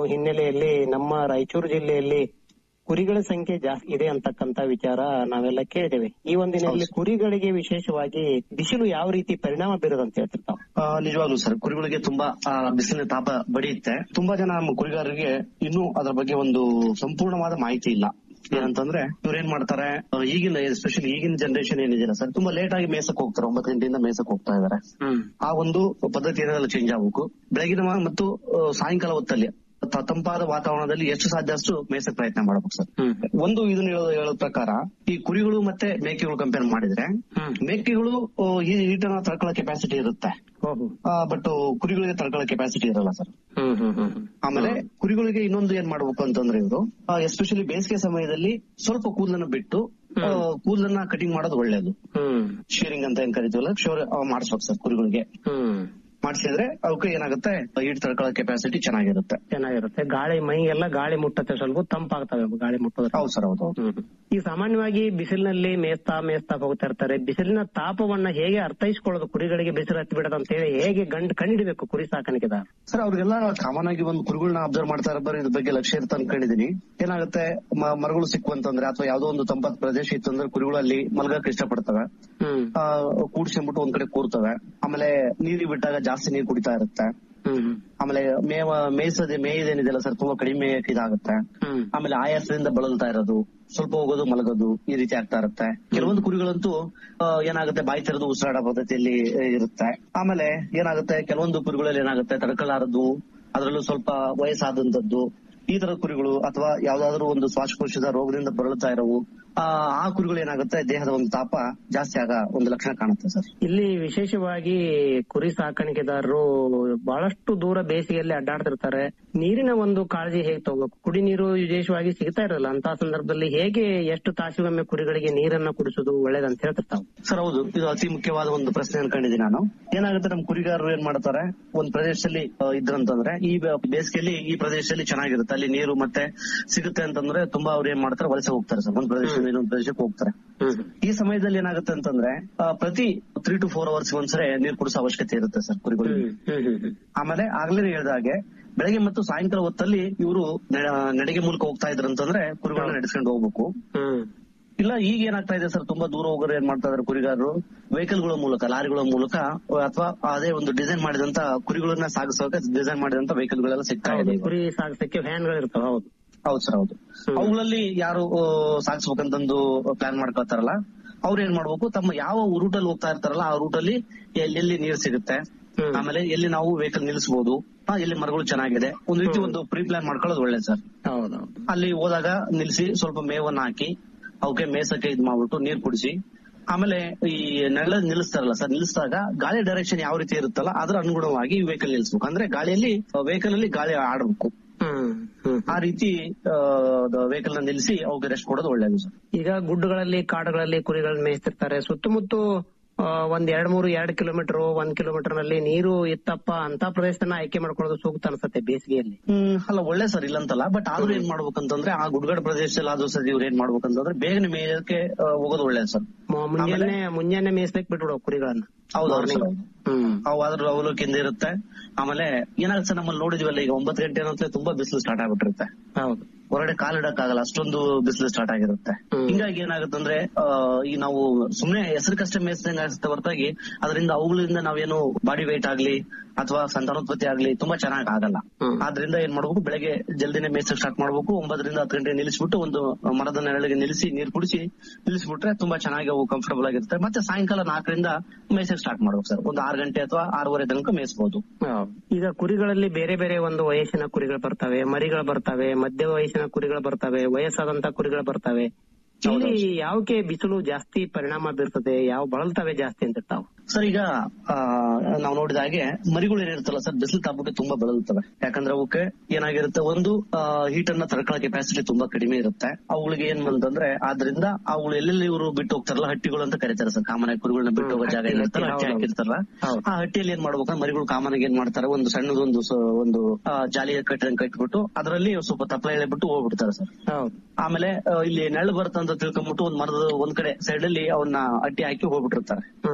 ಹಿನ್ನೆಲೆಯಲ್ಲಿ ನಮ್ಮ ರಾಯಚೂರು ಜಿಲ್ಲೆಯಲ್ಲಿ ಕುರಿಗಳ ಸಂಖ್ಯೆ ಜಾಸ್ತಿ ಇದೆ ಅಂತಕ್ಕಂತ ವಿಚಾರ ನಾವೆಲ್ಲ ಕೇಳಿದ್ದೇವೆ ಈ ಒಂದಿನಲ್ಲಿ ಕುರಿಗಳಿಗೆ ವಿಶೇಷವಾಗಿ ಬಿಸಿಲು ಯಾವ ರೀತಿ ಪರಿಣಾಮ ಬೀರದಂತ ಹೇಳ್ತಿರ್ತಾವ ಆ, ನಿಜವಾಗ್ಲೂ ಸರ್ ಕುರಿಗಳಿಗೆ ತುಂಬಾ ಆ, ಬಿಸಿಲಿನ ತಾಪ ಬಡಿಯುತ್ತೆ ತುಂಬಾ ಜನ ನಮ್ಮ ಕುರಿಗಾರರಿಗೆ ಇನ್ನೂ ಅದರ ಬಗ್ಗೆ ಒಂದು ಸಂಪೂರ್ಣವಾದ ಮಾಹಿತಿ ಇಲ್ಲ ಏನಂತಂದ್ರೆ ಇವ್ರು ಏನ್ ಮಾಡ್ತಾರೆ ಆ, ಈಗಿನ ಎಸ್ಪೆಷಲಿ ಈಗಿನ ಜನರೇಷನ್ ಏನಿದೆಯಲ್ಲ ಸರ್ ತುಂಬಾ ಲೇಟ್ ಆಗಿ ಮೇಸಕ್ ಹೋಗ್ತಾರೆ ಒಂಬತ್ತು ಗಂಟೆಯಿಂದ ಮೇಸಕ್ ಹೋಗ್ತಾ ಇದಾರೆ ಆ ಒಂದು ಪದ್ಧತಿ ಏನೆಲ್ಲ ಚೇಂಜ್ ಆಗ್ಬೇಕು ಬೆಳಗಿನ ಮ- ಮತ್ತು ಆ, ಸಾಯಂಕಾಲ ಹೊತ್ತಲ್ಲಿ ತ- ತಂಪಾದ ವಾತಾವರಣದಲ್ಲಿ ಎಷ್ಟು ಸಾಧ್ಯ ಅಷ್ಟು ಮೇಸಕ್ ಪ್ರಯತ್ನ ಮಾಡ್ಬೇಕು ಸರ್ ಒಂದು ಇದನ್ನ ಹೇಳೋ ಹೇಳೋ ಪ್ರಕಾರ ಈ ಕುರಿಗಳು ಮತ್ತೆ ಮೇಕೆಗಳು ಕಂಪೇರ್ ಮಾಡಿದ್ರೆ ಮೇಕೆಗಳು ಆ, ಈ ಹೀಟನ್ನ ತಡ್ಕೊಳ್ಳೋ ಕೆಪಾಸಿಟಿ ಇರುತ್ತೆ ಬಟ್ ಕುರಿಗಳಿಗೆ ತಡ್ಕೊಳ್ಳೋ ಕೆಪಾಸಿಟಿ ಇರಲ್ಲ ಸರ್ ಆಮೇಲೆ ಕುರಿಗಳಿಗೆ ಇನ್ನೊಂದು ಏನ್ ಮಾಡ್ಬೇಕು ಅಂತಂದ್ರೆ ಇವರು ಎಸ್ಪೆಷಲಿ ಬೇಸಿಗೆ ಸಮಯದಲ್ಲಿ ಸ್ವಲ್ಪ ಕೂದಲನ್ನು ಬಿಟ್ಟು ಆ, ಕೂದಲನ್ನ ಕಟಿಂಗ್ ಮಾಡೋದು ಒಳ್ಳೇದು ಶೇರಿಂಗ್ ಅಂತ ಏನ್ ಕರಿತೀವಲ್ಲ ಶೋರ್ ಮಾಡಿಸ್ಬೇಕು ಸರ್ ಕುರಿಗಳಿಗೆ ಮಾಡಿಸಿದ್ರೆ ಅವಕ್ಕೆ ಏನಾಗುತ್ತೆ ಹೀಟ್ ತಡ್ಕೊಳ್ಳೋ ಕೆಪಾಸಿಟಿ ಚೆನ್ನಾಗಿರುತ್ತೆ ಚೆನ್ನಾಗಿರುತ್ತೆ ಗಾಳಿ ಮೈ ಎಲ್ಲ ಗಾಳಿ ಮುಟ್ಟತ್ತೆ ಸ್ವಲ್ಪ ತಂಪಾಗ್ತವೆ ಗಾಳಿ ಮುಟ್ಟೋದ್ರೆ ಹೌದು ಸರ್ ಹೌದು ಈ ಸಾಮಾನ್ಯವಾಗಿ ಬಿಸಿಲಿನಲ್ಲಿ ಮೇಸ್ತಾ ಮೇಸ್ತಾ ಹೋಗ್ತಾ ಇರ್ತಾರೆ ಬಿಸಿಲಿನ ತಾಪವನ್ನ ಹೇಗೆ ಅರ್ಥೈಸ್ಕೊಳ್ಳೋದು ಕುರಿಗಳಿಗೆ ಬಿಸಿಲು ಹತ್ತಿ ಬಿಡೋದು ಅಂತ ಹೇಳಿ ಹೇಗೆ ಗಂಡ್ ಕಂಡಿಡ್ಬೇಕು ಕುರಿ ಸಾಕಾಣಿಕೆದಾರ ಸರ್ ಅವ್ರಿಗೆಲ್ಲ ಕಾಮನ್ ಆಗಿ ಒಂದು ಕುರಿಗಳನ್ನ ಅಬ್ಸರ್ವ್ ಮಾಡ್ತಾ ಇರೋ ಇದ್ರ ಬಗ್ಗೆ ಲಕ್ಷ್ಯ ಇರುತ್ತೆ ಅನ್ಕೊಂಡಿದೀನಿ ಏನಾಗುತ್ತೆ ಮ- ಮರಗಳು ಸಿಕ್ಕುವಂತಂದ್ರೆ ಅಥವಾ ಯಾವ್ದೋ ಒಂದು ತಂಪಾದ ಪ್ರದೇಶ ಇತ್ತು ಅಂದ್ರೆ ಕುರಿಗಳು ಅಲ್ಲಿ ಮಲ್ಗಕ್ಕೆ ಇಷ್ಟಪಡ್ತವೆ ಆ, ಕೂಡ್ಸ್ಕೊಂಡ್ಬಿಟ್ಟು ಒಂದ್ ಕಡೆ ಕೂರ್ತವೆ ಆಮೇಲೆ ನೀರಿಗೆ ಬಿಟ್ಟಾಗ ಜಾಸ್ತಿ ನೀರು ಕುಡಿತಾ ಇರುತ್ತೆ ಆಮೇಲೆ ಮೇವ ಮೇಯ್ಸೋದೇ ಮೇಯ್ದೇನಿದೆಯಲ್ಲ ಸರ್ ತುಂಬಾ ಕಡಿಮೆ ಇದಾಗುತ್ತೆ ಆಮೇಲೆ ಆಯಾಸದಿಂದ ಬಳಲ್ತಾ ಇರೋದು ಸ್ವಲ್ಪ ಹೋಗೋದು ಮಲಗೋದು ಈ ರೀತಿ ಆಗ್ತಾ ಇರುತ್ತೆ ಕೆಲವೊಂದು ಕುರಿಗಳಂತೂ ಆ, ಏನಾಗುತ್ತೆ ಬಾಯಿ ತೆರೆದು ಉಸಿರಾಡೋ ಪದ್ಧತಿಯಲ್ಲಿ ಆ, ಇರುತ್ತೆ ಆಮೇಲೆ ಏನಾಗುತ್ತೆ ಕೆಲವೊಂದು ಕುರಿಗಳಲ್ಲಿ ಏನಾಗುತ್ತೆ ತಡ್ಕೊಳ್ಳಾರದು ಅದರಲ್ಲೂ ಸ್ವಲ್ಪ ವಯಸ್ಸಾದಂತದ್ದು ಈ ತರ ಕುರಿಗಳು ಅಥವಾ ಯಾವ್ದಾದ್ರು ಒಂದು ಶ್ವಾಸಕೋಶದ ರೋಗದಿಂದ ಬಳಲ್ತಾ ಇರೋವು ಆ ಆ ಕುರಿಗಳು ಏನಾಗುತ್ತೆ ದೇಹದ ಒಂದು ತಾಪ ಜಾಸ್ತಿ ಆಗ ಒಂದು ಲಕ್ಷಣ ಕಾಣುತ್ತೆ ಸರ್ ಇಲ್ಲಿ ವಿಶೇಷವಾಗಿ ಕುರಿ ಸಾಕಾಣಿಕೆದಾರರು ಬಹಳಷ್ಟು ದೂರ ಬೇಸಿಗೆಯಲ್ಲಿ ಅಡ್ಡಾಡ್ತಿರ್ತಾರೆ ನೀರಿನ ಒಂದು ಕಾಳಜಿ ಹೇಗೆ ತಗೋಬೇಕು ಕುಡಿ ನೀರು ವಿಶೇಷವಾಗಿ ಸಿಗ್ತಾ ಇರಲ್ಲ ಅಂತ ಸಂದರ್ಭದಲ್ಲಿ ಹೇಗೆ ಎಷ್ಟು ತಾಸಿಗೊಮ್ಮೆ ಕುರಿಗಳಿಗೆ ನೀರನ್ನ ಕುಡಿಸೋದು ಒಳ್ಳೇದಂತ ಹೇಳ್ತಿರ್ತಾವ ಸರ್ ಹೌದು ಇದು ಅತಿ ಮುಖ್ಯವಾದ ಒಂದು ಪ್ರಶ್ನೆ ಅನ್ಕೊಂಡಿದ್ದೀನಿ ನಾನು ಏನಾಗುತ್ತೆ ನಮ್ಮ ಕುರಿಗಾರರು ಏನ್ ಮಾಡ್ತಾರೆ ಒಂದ್ ಪ್ರದೇಶದಲ್ಲಿ ಆ, ಇದ್ರಂತಂದ್ರೆ ಈ ಬ- ಬೇಸಿಗೆಯಲ್ಲಿ ಈ ಪ್ರದೇಶದಲ್ಲಿ ಚೆನ್ನಾಗಿರುತ್ತೆ ಅಲ್ಲಿ ನೀರು ಮತ್ತೆ ಸಿಗುತ್ತೆ ಅಂತಂದ್ರೆ ತುಂಬಾ ಅವ್ರು ಏನ್ ಮಾಡ್ತಾರೆ ವಲಸೆ ಹೋಗ್ತಾರೆ ಸರ್ ಒಂದ್ ಪ್ರದೇಶದಿಂದ ಇನ್ನೊಂದ್ ಪ್ರದೇಶಕ್ಕೆ ಹೋಗ್ತಾರೆ ಈ ಸಮಯದಲ್ಲಿ ಏನಾಗುತ್ತೆ ಅಂತಂದ್ರೆ ಆ, ಪ್ರತಿ ತ್ರೀ ಟು ಫೋರ್ ಅವರ್ಸ್ ಒಂದ್ಸರಿ ನೀರು ಕುಡಿಸೋ ಅವಶ್ಯಕತೆ ಇರುತ್ತೆ ಸರ್ ಕುರಿಗಳಿಗೆ ಆಮೇಲೆ ಆಗ್ಲೇ ಹೇಳ್ದಾಗೆ ಬೆಳಗ್ಗೆ ಮತ್ತು ಸಾಯಂಕಾಲ ಹೊತ್ತಲ್ಲಿ ಇವರು ನಡಿಗೆ ಮೂಲಕ ಹೋಗ್ತಾ ಇದ್ರು ಅಂತಂದ್ರೆ ಕುರಿಗಳನ್ನ ನಡೆಸ್ಕೊಂಡು ಹೋಗ್ಬೇಕು ಇಲ್ಲ ಈಗ ಏನಾಗ್ತಾ ಇದೆ ಸರ್ ತುಂಬಾ ದೂರ ಹೋಗೋರು ಏನ್ ಮಾಡ್ತಾ ಇದಾರೆ ಕುರಿಗಾರರು ವೆಹಿಕಲ್ ಗಳ ಮೂಲಕ ಲಾರಿಗಳ ಮೂಲಕ ಅಥವಾ ಅದೇ ಒಂದು ಡಿಸೈನ್ ಮಾಡಿದಂತ ಕುರಿಗಳನ್ನ ಸಾಗಿಸೋಕೆ ಡಿಸೈನ್ ಮಾಡಿದಂತ ವೆಹಿಕಲ್ ಗಳೆಲ್ಲ ಸಿಗ್ತಾ ಇದೆ ಕುರಿ ಸಾಗಿಸಕ್ಕೆ ವ್ಯಾನ್ ಗಳು ಇರ್ತಾವ ಹೌದು ಹೌದು ಸರ್ ಹೌದು ಅವುಗಳಲ್ಲಿ ಯಾರು ಆ, ಸಾಗಿಸ್ಬೇಕಂತಂದು ಪ್ಲಾನ್ ಮಾಡ್ಕೊತಾರಲ್ಲ ಅವ್ರು ಏನ್ ಮಾಡ್ಬೇಕು ತಮ್ಮ ಯಾವ ರೂಟ್ ಅಲ್ಲಿ ಹೋಗ್ತಾ ಇರ್ತಾರಲ್ಲ ಆ ರೂಟ್ ಅಲ್ಲಿ ಎಲ್ಲೆಲ್ಲಿ ನೀರು ಸಿಗುತ್ತೆ ಆಮೇಲೆ ಎಲ್ಲಿ ನಾವು ವೆಹಿಕಲ್ ನಿಲ್ಲಿಸಬಹುದು ಎಲ್ಲಿ ಮರಗಳು ಚೆನ್ನಾಗಿದೆ ಒಂದ್ ರೀತಿ ಒಂದು ಪ್ರೀ ಪ್ಲಾನ್ ಮಾಡ್ಕೊಳ್ಳೋದು ಒಳ್ಳೇದು ಸರ್ ಹೌದೌದು ಅಲ್ಲಿ ಹೋದಾಗ ನಿಲ್ಸಿ ಸ್ವಲ್ಪ ಮೇವನ್ನ ಹಾಕಿ ಅವಕ್ಕೆ ಮೇಸಕ್ಕೆ ಇದ್ ಮಾಡ್ಬಿಟ್ಟು ನೀರ್ ಕುಡಿಸಿ ಆಮೇಲೆ ಈ ನೆಲ ನಿಲ್ಲಿಸ್ತಾರಲ್ಲ ಸರ್ ನಿಲ್ಲಿಸಿದಾಗ ಗಾಳಿ ಡೈರೆಕ್ಷನ್ ಯಾವ ರೀತಿ ಇರುತ್ತಲ್ಲ ಅದ್ರ ಅನುಗುಣವಾಗಿ ವೆಹಿಕಲ್ ನಿಲ್ಲಿಸ್ಬೇಕು ಅಂದ್ರೆ ಗಾಳಿಯಲ್ಲಿ ವೆಹಿಕಲ್ ಅಲ್ಲಿ ಗಾಳಿ ಆಡಬೇಕು ಆ ರೀತಿ ವೆಹಿಕಲ್ ನ ನಿಲ್ಲಿಸಿ ಅವಕ್ಕೆ ರೆಸ್ಟ್ ಕೊಡೋದು ಒಳ್ಳೇದು ಸರ್ ಈಗ ಗುಡ್ಡಗಳಲ್ಲಿ ಕಾಡುಗಳಲ್ಲಿ ಕುರಿಗಳನ್ನ ಮೇಯಿಸ್ತಿರ್ತಾರೆ ಸುತ್ತಮುತ್ತ ಆ, ಒಂದ್ ಎರಡ್ ಮೂರು ಎರಡ್ ಕಿಲೋಮೀಟರ್ ಒಂದ್ ಕಿಲೋಮೀಟರ್ ನಲ್ಲಿ ನೀರು ಇತ್ತಪ್ಪ ಅಂತ ಪ್ರದೇಶನ ಆಯ್ಕೆ ಮಾಡ್ಕೊಳ್ಳೋದು ಸೂಕ್ತ ಅನ್ಸುತ್ತೆ ಬೇಸಿಗೆಯಲ್ಲಿ ಹ್ಮ್ ಅಲ್ಲ ಒಳ್ಳೆ ಸರ್ ಇಲ್ಲಂತಲ್ಲ ಬಟ್ ಆದ್ರೂ ಏನ್ ಮಾಡ್ಬೇಕಂತಂದ್ರೆ ಆ ಗುಡ್ಗಡ ಪ್ರದೇಶದಲ್ಲಿ ಆದ್ರೂ ಸರ್ ಇವ್ರು ಏನ್ ಮಾಡ್ಬೇಕಂತಂದ್ರೆ ಬೇಗನೆ ಮೇಯಕ್ಕೆ ಆ, ಹೋಗೋದು ಒಳ್ಳೇದು ಸರ್ ಮ- ಮುಂಜಾನೆ ಮುಂಜಾನೆ ಮೇಯಿಸ್ಲಿಕ್ ಬಿಟ್ಬಿಡೋ ಕುರಿಗಳನ್ನ ಹೌದು ಹೌದು ಸರ್ Morning. ಅವು ಆದ್ರೂ ಅವಲಕ್ಕಿಂದ ಇರುತ್ತೆ ಆಮೇಲೆ ಏನಾಗುತ್ತೆ ಸರ್ ನಮ್ಮಲ್ಲಿ ನೋಡಿದ್ವಲ್ಲ ಈಗ ಒಂಬತ್ತು ಗಂಟೆ ಅನ್ನೋತ್ಲೆ ತುಂಬಾ ಬಿಸಿಲು ಸ್ಟಾರ್ಟ್ ಆಗ್ಬಿಟ್ಟಿರುತ್ತೆ ಹೌದು ಹೊರಗಡೆ ಕಾಲಿಡಕ್ಕಾಗಲ್ಲ ಅಷ್ಟೊಂದು ಬಿಸಿಲು ಸ್ಟಾರ್ಟ್ ಆಗಿರುತ್ತೆ ಹಿಂಗಾಗಿ ಏನಾಗುತ್ತೆ ಅಂದ್ರೆ ಆ, ಈ ನಾವು ಸುಮ್ನೆ ಹೆಸರುಕಷ್ಟೇ ಮೇಯಿಸಿದಂಗ ಆಗುತ್ತೆ ಹೊರತಾಗಿ ಅದರಿಂದ ಅವುಗಳಿಂದ ನಾವೇನು ಬಾಡಿ weight ಆಗ್ಲಿ ಅಥವಾ ಸಂತಾನೋತ್ಪತ್ತಿ ಆಗ್ಲಿ ತುಂಬಾ ಚೆನ್ನಾಗಿ ಆಗಲ್ಲ ಆದ್ರಿಂದ ಏನ್ ಮಾಡ್ಬೇಕು ಬೆಳಗ್ಗೆ ಜಲ್ದಿನೇ ಮೇಯ್ಸಕ್ ಸ್ಟಾರ್ಟ್ ಮಾಡ್ಬೇಕು ಒಂಬತ್ತರಿಂದ ಹತ್ತು ಗಂಟೆ ನಿಲ್ಲಿಸ್ಬಿಟ್ಟು ಒಂದು ಮರದ ನೆರಳಿಗೆ ನಿಲ್ಲಿಸಿ ನೀರ್ ಕುಡಿಸಿ ನಿಲ್ಲಿಸ್ಬಿಟ್ರೆ ತುಂಬಾ ಚೆನ್ನಾಗಿ ಅವು ಕಂಫರ್ಟಬಲ್ ಆಗಿರುತ್ತೆ ಮತ್ತೆ ಸಾಯಂಕಾಲ ನಾಲ್ಕರಿಂದ ಮೇಯ್ಸಕ್ ಸ್ಟಾರ್ಟ್ ಮಾಡ್ಬೇಕು ಸರ್ ಒಂದು ಆರು ಗಂಟೆ ಅಥವಾ ಆರೂವರೆ ತನಕ ಮೇಯಿಸಬಹುದು ಈಗ ಕುರಿಗಳಲ್ಲಿ ಬೇರೆ ಬೇರೆ ಒಂದು ವಯಸ್ಸಿನ ಕುರಿಗಳು ಬರ್ತವೆ ಮರಿಗಳು ಬರ್ತವೆ ಮಧ್ಯ ವಯಸ್ಸಿನ ಕುರಿಗಳು ಬರ್ತವೆ ವಯಸ್ಸಾದಂತ ಕುರಿಗಳು ಬರ್ತವೆ ಇಲ್ಲಿ ಯಾವಕ್ಕೆ ಬಿಸಿಲು ಜಾಸ್ತಿ ಪರಿಣಾಮ ಬೀರ್ತದೆ ಯಾವ ಬಳಲ್ತವೆ ಜಾಸ್ತಿ ಅಂತ ತಾವು ಸರ್ ಈಗ ಆ, ನಾವು ನೋಡಿದ ಹಾಗೆ ಮರಿಗಳು ಏನಿರುತ್ತಲ್ಲ ಸರ್ ಬಿಸಿಲು ತಾಪಕ್ಕೆ ತುಂಬಾ ಬಳಲುತ್ತವೆ ಯಾಕಂದ್ರೆ ಅವಕ್ಕೆ ಏನಾಗಿರುತ್ತೆ ಒಂದು ಹೀಟ್ ಅನ್ನ ತಡ್ಕೊಳ್ಳೋ ಕೆಪಾಸಿಟಿ ತುಂಬಾ ಕಡಿಮೆ ಇರುತ್ತೆ ಅವುಗಳಿಗೆ ಏನ್ ಬಂತಂದ್ರೆ ಆದ್ರಿಂದ ಅವುಗಳು ಎಲ್ಲೆಲ್ಲಿ ಇವರು ಬಿಟ್ಟು ಹೋಗ್ತಾರಲ್ಲ ಹಟ್ಟಿಗಳು ಅಂತ ಕರೀತಾರೆ ಸರ್ ಕಾಮನ್ ಆಗಿ ಕುರಿಗಳನ್ನ ಬಿಟ್ಟು ಹೋಗೋ ಜಾಗ ಏನಿರುತ್ತಲ್ಲ ಹಟ್ಟಿ ಹಾಕಿರ್ತಾರಲ್ಲ ಆ ಹಟ್ಟಿಯಲ್ಲಿ ಏನ್ ಮಾಡ್ಬೇಕಂದ್ರೆ ಮರಿಗಳು ಕಾಮನ್ ಆಗಿ ಏನ್ ಮಾಡ್ತಾರೆ ಒಂದು ಸಣ್ಣದೊಂದು ಸ- ಒಂದು ಆ, ಜಾಲಿಯ ಕಟ್ಟಿದಂಗ್ ಕಟ್ಬಿಟ್ಟು ಅದರಲ್ಲಿ ಸ್ವಲ್ಪ ತಪ್ಪಲ ಎಳೆಬಿಟ್ಟು ಹೋಗ್ಬಿಡ್ತಾರೆ ಸರ್ ಆಮೇಲೆ ಆ, ಇಲ್ಲಿ ನೆರಳು ಬರುತ್ತಂತ ತಿಳ್ಕೊಂಡ್ಬಿಟ್ಟು ಒಂದ್ ಮರದ ಒಂದ್ ಕಡೆ ಸೈಡ್ ಅಲ್ಲಿ ಅವನ್ನ ಅಟ್ಟಿ ಹಾಕಿ ಹೋಗ್ಬಿಟ್ಟಿರ್ತಾರೆ